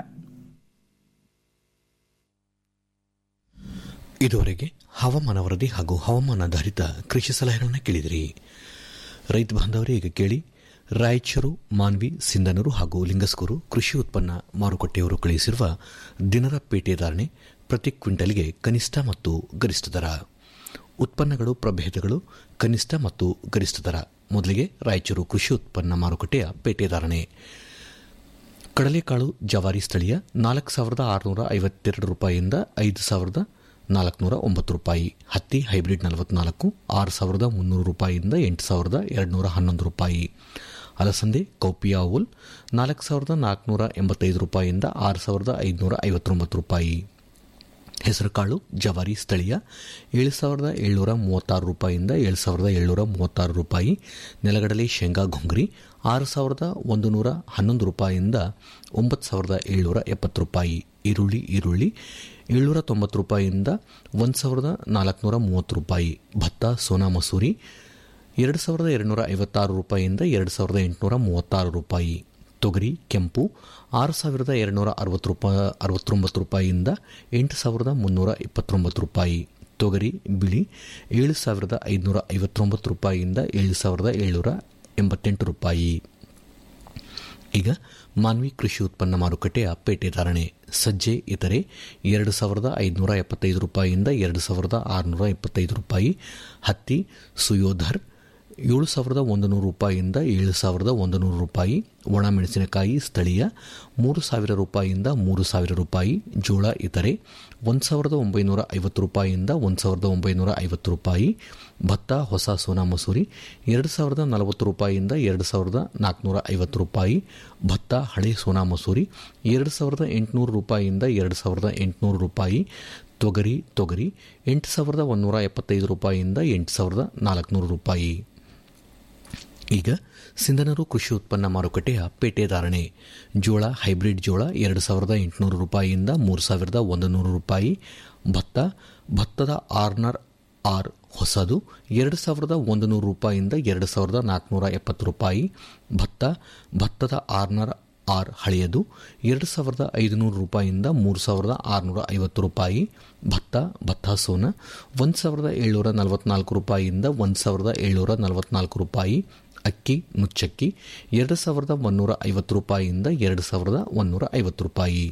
ಇದುವರೆಗೆ ಹವಾಮಾನ ವರದಿ ಹಾಗೂ ಹವಾಮಾನಾಧಾರಿತ ಕೃಷಿ ಸಲಹೆಗಳನ್ನು ಕೇಳಿದಿರಿ ರೈತ ಬಾಂಧವರೇ ಈಗ ಕೇಳಿ ರಾಯಚೂರು ಮಾನ್ವಿ ಸಿಂಧನೂರು ಹಾಗೂ ಲಿಂಗಸ್ಕೂರು ಕೃಷಿ ಉತ್ಪನ್ನ ಮಾರುಕಟ್ಟೆಯವರು ಕಳುಹಿಸಿರುವ ದಿನದ ಪೇಟೆ ಧಾರಣೆ ಪ್ರತಿ ಕ್ವಿಂಟಲ್ಗೆ ಕನಿಷ್ಠ ಮತ್ತು ಗರಿಷ್ಠ ದರ ಉತ್ಪನ್ನಗಳು ಪ್ರಭೇದಗಳು ಕನಿಷ್ಠ ಮತ್ತು ಗರಿಷ್ಠ ದರ ಮೊದಲಿಗೆ ರಾಯಚೂರು ಕೃಷಿ ಉತ್ಪನ್ನ ಮಾರುಕಟ್ಟೆಯ ಪೇಟೆ ಧಾರಣೆ ಕಡಲೆಕಾಳು ಜವಾರಿ ಸ್ಥಳೀಯ ನಾಲ್ಕು ಸಾವಿರದ ಆರುನೂರ ಐವತ್ತೆರಡು ರೂಪಾಯಿಯಿಂದ ಐದು ಸಾವಿರದ ನಾಲ್ಕುನೂರ ಒಂಬತ್ತು ರೂಪಾಯಿ ಹತ್ತಿ ಹೈಬ್ರಿಡ್ ನಲವತ್ನಾಲ್ಕು ಆರು ಸಾವಿರದ ಮುನ್ನೂರು ರೂಪಾಯಿಯಿಂದ ಎಂಟು ಸಾವಿರದ ಎರಡುನೂರ ಹನ್ನೊಂದು ರೂಪಾಯಿ ಅಲಸಂದೆ ಕೌಪಿಯಾ ವುಲ್ ನಾಲ್ಕು ಸಾವಿರದ ನಾಲ್ಕುನೂರ ಎಂಬತ್ತೈದು ರೂಪಾಯಿಯಿಂದ ಆರು ಸಾವಿರದ ಐದುನೂರ ಐವತ್ತೊಂಬತ್ತು ರೂಪಾಯಿ ಹೆಸರುಕಾಳು ಜವಾರಿ ಸ್ಥಳೀಯ ಏಳು ಸಾವಿರದ ಏಳ್ನೂರ ಮೂವತ್ತಾರು ರೂಪಾಯಿಯಿಂದ ಏಳು ಸಾವಿರದ ಏಳ್ನೂರ ಮೂವತ್ತಾರು ರೂಪಾಯಿ ನೆಲಗಡಲೆ ಶೇಂಗಾ ಘುಂಗ್ರಿ ಆರು ಸಾವಿರದ ಒಂದು ನೂರ ಹನ್ನೊಂದು ರೂಪಾಯಿಯಿಂದ ಒಂಬತ್ತು ಸಾವಿರದ ಏಳ್ನೂರ ಎಪ್ಪತ್ತು ರೂಪಾಯಿ ಈರುಳ್ಳಿ ಈರುಳ್ಳಿ ಏಳ್ನೂರ ತೊಂಬತ್ತು ರೂಪಾಯಿಯಿಂದ ಒಂದು ಸಾವಿರದ ನಾಲ್ಕುನೂರ ಮೂವತ್ತು ರೂಪಾಯಿ ಭತ್ತ ಸೋನಾ ಮಸೂರಿ ಎರಡು ಸಾವಿರದ ಎರಡುನೂರ ಐವತ್ತಾರು ರೂಪಾಯಿಯಿಂದ ಎರಡು ಸಾವಿರದ ಎಂಟುನೂರ ಮೂವತ್ತಾರು ರೂಪಾಯಿ ತೊಗರಿ ಕೆಂಪು ಆರು ಸಾವಿರದ ಎರಡುನೂರ ಅರವತ್ತು ರೂಪಾಯಿ ಅರವತ್ತೊಂಬತ್ತು ರೂಪಾಯಿಯಿಂದ ಎಂಟು ಸಾವಿರದ ಮುನ್ನೂರ ಇಪ್ಪತ್ತೊಂಬತ್ತು ರೂಪಾಯಿ ತೊಗರಿ ಬಿಳಿ ಏಳು ಸಾವಿರದ ಐದುನೂರ ಐವತ್ತೊಂಬತ್ತು ರೂಪಾಯಿಯಿಂದ ಏಳು ಸಾವಿರದ ಏಳ್ನೂರ ಎಂಬತ್ತೆಂಟು ರೂಪಾಯಿ ಈಗ ಮಾನ್ವಿ ಕೃಷಿ ಉತ್ಪನ್ನ ಮಾರುಕಟ್ಟೆಯ ಪೇಟೆ ಧಾರಣೆ ಸಜ್ಜೆ ಇತರೆ ಎರಡು ಸಾವಿರದ ಐದುನೂರ ಎಪ್ಪತ್ತೈದು ರೂಪಾಯಿಯಿಂದ ಎರಡು ಸಾವಿರದ ಆರುನೂರ ಇಪ್ಪತ್ತೈದು ರೂಪಾಯಿ ಹತ್ತಿ ಸುಯೋಧರ್ ಏಳು ಸಾವಿರದ ಒಂದು ನೂರು ರೂಪಾಯಿಯಿಂದ ಏಳು ಸಾವಿರದ ಒಂದು ನೂರು ರೂಪಾಯಿ ಒಣಮೆಣಸಿನಕಾಯಿ ಸ್ಥಳೀಯ ಮೂರು ಸಾವಿರ ರೂಪಾಯಿಯಿಂದ ಮೂರು ಸಾವಿರ ರೂಪಾಯಿ ಜೋಳ ಇತರೆ ಒಂದು ಸಾವಿರದ ಒಂಬೈನೂರ ಐವತ್ತು ರೂಪಾಯಿಯಿಂದ ಒಂದು ಸಾವಿರದ ಒಂಬೈನೂರ ಐವತ್ತು ರೂಪಾಯಿ ಭತ್ತ ಹೊಸ ಸೋನಾ ಮಸೂರಿ ಎರಡು ಸಾವಿರದ ನಲವತ್ತು ರೂಪಾಯಿಯಿಂದ ಎರಡು ಸಾವಿರದ ನಾಲ್ಕುನೂರ ಐವತ್ತು ರೂಪಾಯಿ ಭತ್ತ ಹಳೆ ಸೋನಾ ಮಸೂರಿ ಎರಡು ಸಾವಿರದ ಎಂಟುನೂರು ರೂಪಾಯಿಯಿಂದ ಎರಡು ಸಾವಿರದ ಎಂಟುನೂರು ರೂಪಾಯಿ ತೊಗರಿ ತೊಗರಿ ಎಂಟು ಸಾವಿರದ ಒಂದೂರ ಎಪ್ಪತ್ತೈದು ರೂಪಾಯಿಯಿಂದ ಎಂಟು ಸಾವಿರದ ನಾಲ್ಕುನೂರು ರೂಪಾಯಿ ಈಗ ಸಿಂಧನೂರು ಕೃಷಿ ಉತ್ಪನ್ನ ಮಾರುಕಟ್ಟೆಯ ಪೇಟೆ ಧಾರಣೆ ಜೋಳ ಹೈಬ್ರಿಡ್ ಜೋಳ ಎರಡು ಸಾವಿರದ ಎಂಟುನೂರು ರೂಪಾಯಿಯಿಂದ ಮೂರು ಸಾವಿರದ ಒಂದು ನೂರು ರೂಪಾಯಿ ಭತ್ತ ಭತ್ತದ ಆರ್ನರ್ ಆರ್ ಹೊಸದು ಎರಡು ಸಾವಿರದ ಒಂದು ನೂರು ರೂಪಾಯಿಯಿಂದ ಎರಡು ಸಾವಿರದ ನಾಲ್ಕುನೂರ ಎಪ್ಪತ್ತು ರೂಪಾಯಿ ಭತ್ತ ಭತ್ತದ ಆರ್ನರ್ ಆರ್ ಹಳೆಯದು ಎರಡು ಸಾವಿರದ ಐದುನೂರು ರೂಪಾಯಿಯಿಂದ ಮೂರು ಸಾವಿರದ ಆರುನೂರ ಐವತ್ತು ರೂಪಾಯಿ ಭತ್ತ ಭತ್ತ ಸೋನ ಒಂದು ಸಾವಿರದ ಏಳ್ನೂರ ನಲವತ್ನಾಲ್ಕು ರೂಪಾಯಿಯಿಂದ ಒಂದು ಸಾವಿರದ ಏಳ್ನೂರ ನಲವತ್ನಾಲ್ಕು ರೂಪಾಯಿ ಅಕ್ಕಿ ನುಚ್ಚಕ್ಕಿ ಎರಡು ಸಾವಿರದ ಒಂದೂರ ಐವತ್ತು ರೂಪಾಯಿಯಿಂದ ಎರಡು ಸಾವಿರದ ಒಂದೂರ ಐವತ್ತು ರೂಪಾಯಿ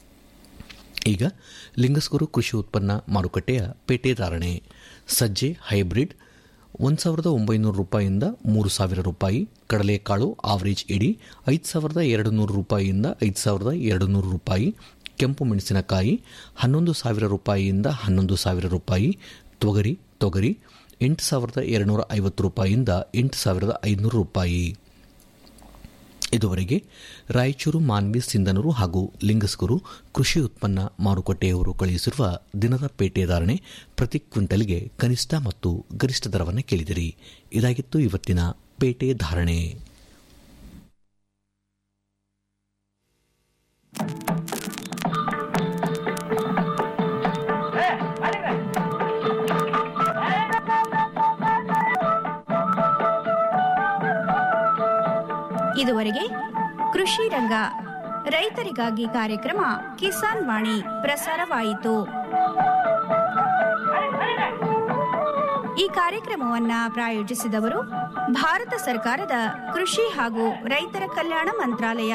ಈಗ ಲಿಂಗಸ್ಗುರು ಕೃಷಿ ಉತ್ಪನ್ನ ಮಾರುಕಟ್ಟೆಯ ಪೇಟೆ ಧಾರಣೆ ಸಜ್ಜೆ ಹೈಬ್ರಿಡ್ ಒಂದು ಸಾವಿರದ ಒಂಬೈನೂರು ರೂಪಾಯಿಯಿಂದ ಮೂರು ಸಾವಿರ ರೂಪಾಯಿ ಕಡಲೆಕಾಳು ಆವರೇಜ್ ಇಡಿ ಐದು ಸಾವಿರದ ಎರಡು ನೂರು ರೂಪಾಯಿಯಿಂದ ಐದು ಸಾವಿರದ ಎರಡು ನೂರು ರೂಪಾಯಿ ಕೆಂಪು ಮೆಣಸಿನಕಾಯಿ ಹನ್ನೊಂದು ಸಾವಿರ ರೂಪಾಯಿಯಿಂದ ಹನ್ನೊಂದು ಸಾವಿರ ರೂಪಾಯಿ ತೊಗರಿ ತೊಗರಿ ಎಂಟು ಸಾವಿರದ ಎರಡುನೂರ ಐವತ್ತು ರೂಪಾಯಿಯಿಂದ ಎಂಟು ಸಾವಿರದ ಐದುನೂರು ರೂಪಾಯಿ ಇದುವರೆಗೆ ರಾಯಚೂರು ಮಾನ್ವಿ ಸಿಂಧನೂರು ಹಾಗೂ ಲಿಂಗಸ್ಗುರು ಕೃಷಿ ಉತ್ಪನ್ನ ಮಾರುಕಟ್ಟೆಯವರು ಕಳುಹಿಸಿರುವ ದಿನದ ಪೇಟೆ ಧಾರಣೆ ಪ್ರತಿ ಕ್ವಿಂಟಲ್ಗೆ ಕನಿಷ್ಠ ಮತ್ತು ಗರಿಷ್ಠ ದರವನ್ನು ಕೇಳಿದಿರಿ ಇದಾಗಿತ್ತು ಇವತ್ತಿನ ಪೇಟೆ ಧಾರಣೆ ಇದುವರೆಗೆ ಕೃಷಿ ರಂಗ ರೈತರಿಗಾಗಿ ಕಾರ್ಯಕ್ರಮ ಕಿಸಾನ್ ವಾಣಿ ಪ್ರಸಾರವಾಯಿತು ಈ ಕಾರ್ಯಕ್ರಮವನ್ನ ಪ್ರಾಯೋಜಿಸಿದವರು ಭಾರತ ಸರ್ಕಾರದ ಕೃಷಿ ಹಾಗೂ ರೈತರ ಕಲ್ಯಾಣ ಮಂತ್ರಾಲಯ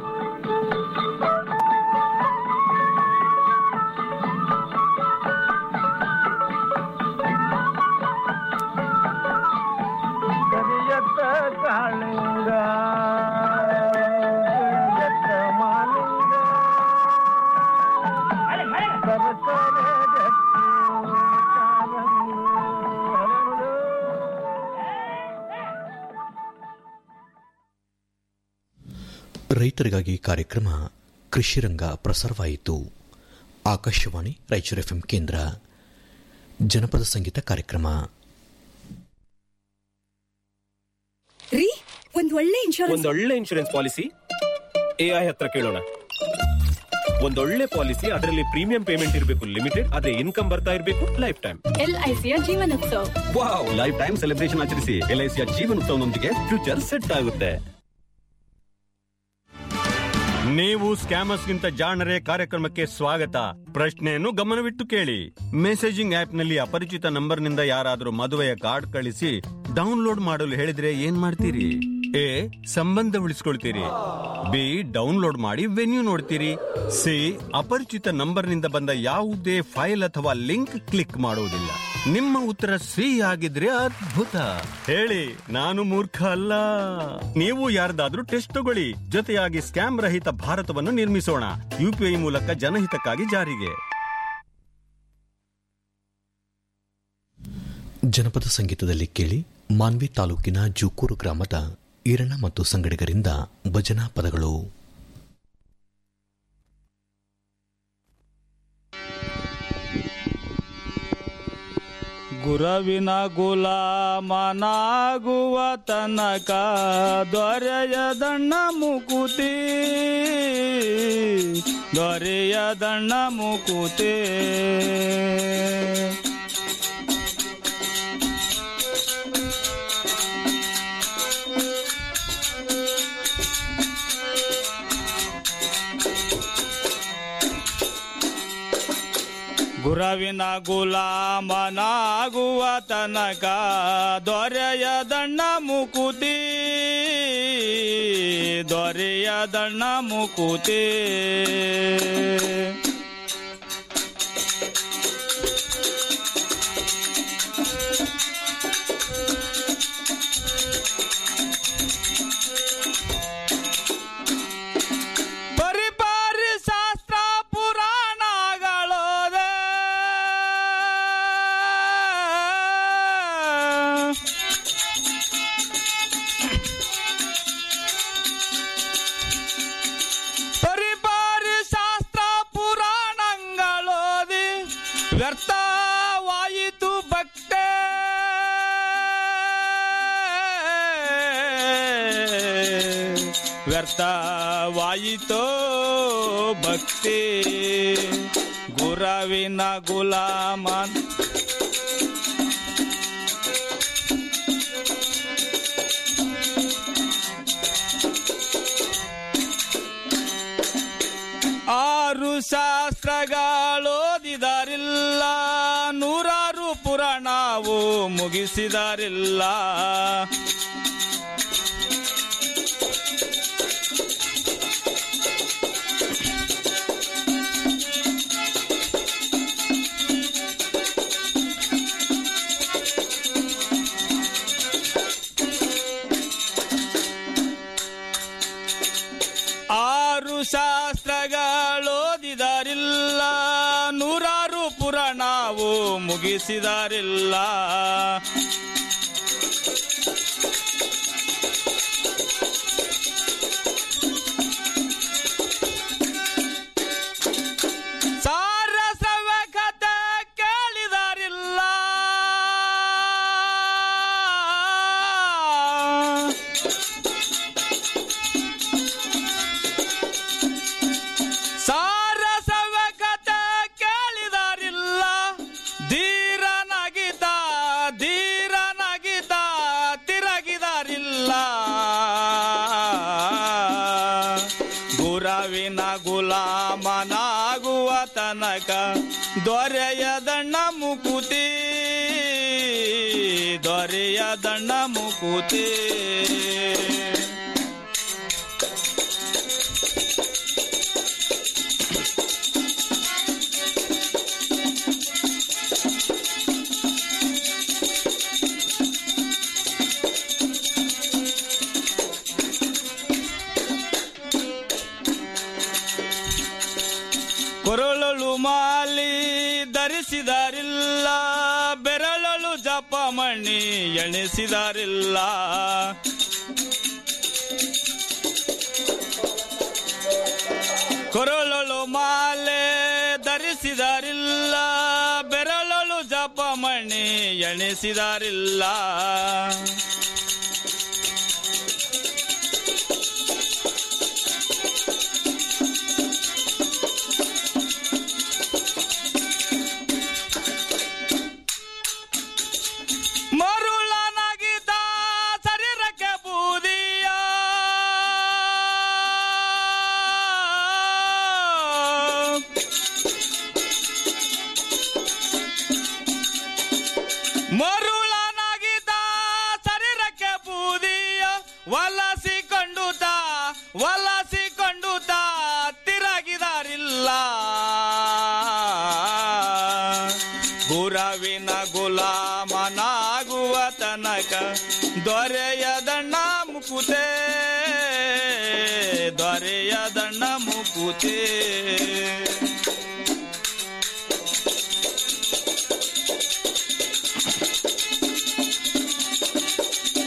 ಕರಿಯತ್ತ ಕಾಳಿಂಗ ಕರಿಯತ್ತ ಮಾಲಿಂಗ ಸರಸರ ಗಟ್ಟಿ ಕಾಲಂದು ಹರಳು. ರೈತರಿಗಾಗಿ ಕಾರ್ಯಕ್ರಮ ಕೃಷಿರಂಗ ಪ್ರಸಾರವಾಯಿತು ಆಕಾಶವಾಣಿ ರಾಯಚೂರು ಎಫ್ಎಂ ಕೇಂದ್ರ ಜನಪದ ಸಂಗೀತ ಕಾರ್ಯಕ್ರಮ ರೀ ಒಂದ್ ಒಳ್ಳೆ ಇನ್ಶೂರೆನ್ಸ್ ಒಂದೊಳ್ಳೆ ಇನ್ಶೂರೆನ್ಸ್ ಪಾಲಿಸಿ ಎಐ ಹತ್ರ ಕೇಳೋಣ ಒಂದೊಳ್ಳೆ ಪಾಲಿಸಿ ಅದರಲ್ಲಿ ಪ್ರೀಮಿಯಂ ಪೇಮೆಂಟ್ ಇರಬೇಕು ಲಿಮಿಟೆಡ್ ಅದೇ ಇನ್ಕಮ್ ಬರ್ತಾ ಇರಬೇಕು ಲೈಫ್ ಟೈಮ್ ಎಲ್ಐಸಿಯ Jeevan Utsav wow life time celebration ಆಚರಿಸಿ ಎಲ್ಐಸಿಯ ಜೀವನೋತ್ಸವನೊಂದಿಗೆ ಫ್ಯೂಚರ್ ಸೆಟ್ ಆಗುತ್ತೆ ನೀವು ಸ್ಕ್ಯಾಮರ್ಸ್ ಗಿಂತ ಜಾಣರೇ ಕಾರ್ಯಕ್ರಮಕ್ಕೆ ಸ್ವಾಗತ ಪ್ರಶ್ನೆಯನ್ನು ಗಮನವಿಟ್ಟು ಕೇಳಿ ಮೆಸೇಜಿಂಗ್ ಆಪ್ ನಲ್ಲಿ ಅಪರಿಚಿತ ನಂಬರ್ ನಿಂದ ಯಾರಾದರೂ ಮದುವೆಯ ಕಾರ್ಡ್ ಕಳಿಸಿ ಡೌನ್ಲೋಡ್ ಮಾಡಲು ಹೇಳಿದ್ರೆ ಏನ್ ಮಾಡ್ತೀರಿ ಎ ಸಂಬಂಧ ಉಳಿಸ್ಕೊಳ್ತೀರಿ ಬಿ ಡೌನ್ಲೋಡ್ ಮಾಡಿ ವೆನ್ಯೂ ನೋಡ್ತೀರಿ ಸಿ ಅಪರಿಚಿತ ನಂಬರ್ ನಿಂದ ಬಂದ ಯಾವುದೇ ಫೈಲ್ ಅಥವಾ ಲಿಂಕ್ ಕ್ಲಿಕ್ ಮಾಡುವುದಿಲ್ಲ ನಿಮ್ಮ ಉತ್ತರ ಸಿ ಆಗಿದ್ರೆ ಅದ್ಭುತ ಹೇಳಿ ನಾನು ಮೂರ್ಖ ಅಲ್ಲ ನೀವು ಯಾರ್ದಾದ್ರೂ ಟೆಸ್ಟ್ ತಗೊಳ್ಳಿ ಜೊತೆಯಾಗಿ ಸ್ಕ್ಯಾಮ್ ರಹಿತ ಭಾರತವನ್ನು ನಿರ್ಮಿಸೋಣ ಯುಪಿಐ ಮೂಲಕ ಜನಹಿತಕ್ಕಾಗಿ ಜಾರಿಗೆ ಜನಪದ ಸಂಗೀತದಲ್ಲಿ ಕೇಳಿ ಮಾನ್ವಿ ತಾಲೂಕಿನ ಜೂಕೂರು ಗ್ರಾಮದ ಈರಣ್ಣ ಮತ್ತು ಸಂಗಡಿಗರಿಂದ ಭಜನಾ ಪದಗಳು ಗುರವಿನ ಗುಲಾಮನಾಗುವ ತನಕ ದೊರೆಯದಣ್ಣ ಮುಕುತಿ ದೊರೆಯದಣ್ಣ ಮುಕುತಿ ಗುರವಿನ ಗುಲಾಮನಾಗುವ ತನಕ ದೊರೆಯದಣ್ಣ ಮುಕುತಿ ದೊರೆಯದಣ್ಣ ಮುಕುತಿ ಪರಿಪಾರಿ ಶಾಸ್ತ್ರ ಪುರಾಣಗಳೋದೆ ಪರಿಪಾರಿ ಶಾಸ್ತ್ರ ಪುರಾಣಗಳೋದಿ ವ್ಯರ್ಥವಾಯಿತು ಭಕ್ತೆ ವ್ಯರ್ಥವಾಯಿತೋ ಭಕ್ತಿ ಗುರವಿನ ಗುಲಾಮನ್ ಆರು ಶಾಸ್ತ್ರಗಳೋದಿದರಿಲ್ಲ ನೂರಾರು ಪುರಾಣವು ಮುಗಿಸಿದರಿಲ್ಲ ಆರು ಶಾಸ್ತ್ರಗಳೋದಿದರಿಲ್ಲ ನೂರಾರು ಪುರಾಣವು ಮುಗಿಸಿದರಿಲ್ಲ ಸಾರಸವ ಕಥೆ ಕೇಳಿದರಿಲ್ಲ ಸಾರಸವ ಕಥೆ ಕೇಳಿದರಿಲ್ಲ ಧೀರನಗಿತ ಧೀರನಗಿತ ತಿರಗಿದರಿಲ್ಲ ಗುರವಿನ ಗುಲಾಮನಾಗುವ ತನಕ ದೊರೆಯದಣ್ಣ ಮುಕುತಿ ದೊರೆಯದಣ್ಣ ಮುಕುತಿ ಕೊರಳಲು ಮಾಲಿ ಧರಿಸಿದಾರಿಲ್ಲ ಬೆರಳಲು ಜಪ ಮಣಿ ಎಣಿಸಿದಾರಿಲ್ಲ ಕೊರಳಲು ಮಾಲೆ ಧರಿಸಿದಾರಿಲ್ಲ ಬೆರಳಲು ಜಪ ಮಣಿ ಎಣಿಸಿದಾರಿಲ್ಲ ವಲಸಿಕೊಂಡುತ್ತ ವಲಸಿಕೊಂಡುತ್ತ ತಿರುಗಿದಾರಿಲ್ಲ ಗುರವಿನ ಗುಲಾಮನಾಗುವ ತನಕ ದೊರೆಯದಣ್ಣ ಮುಕುತೆ ದೊರೆಯದಣ್ಣ ಮುಕುತೆ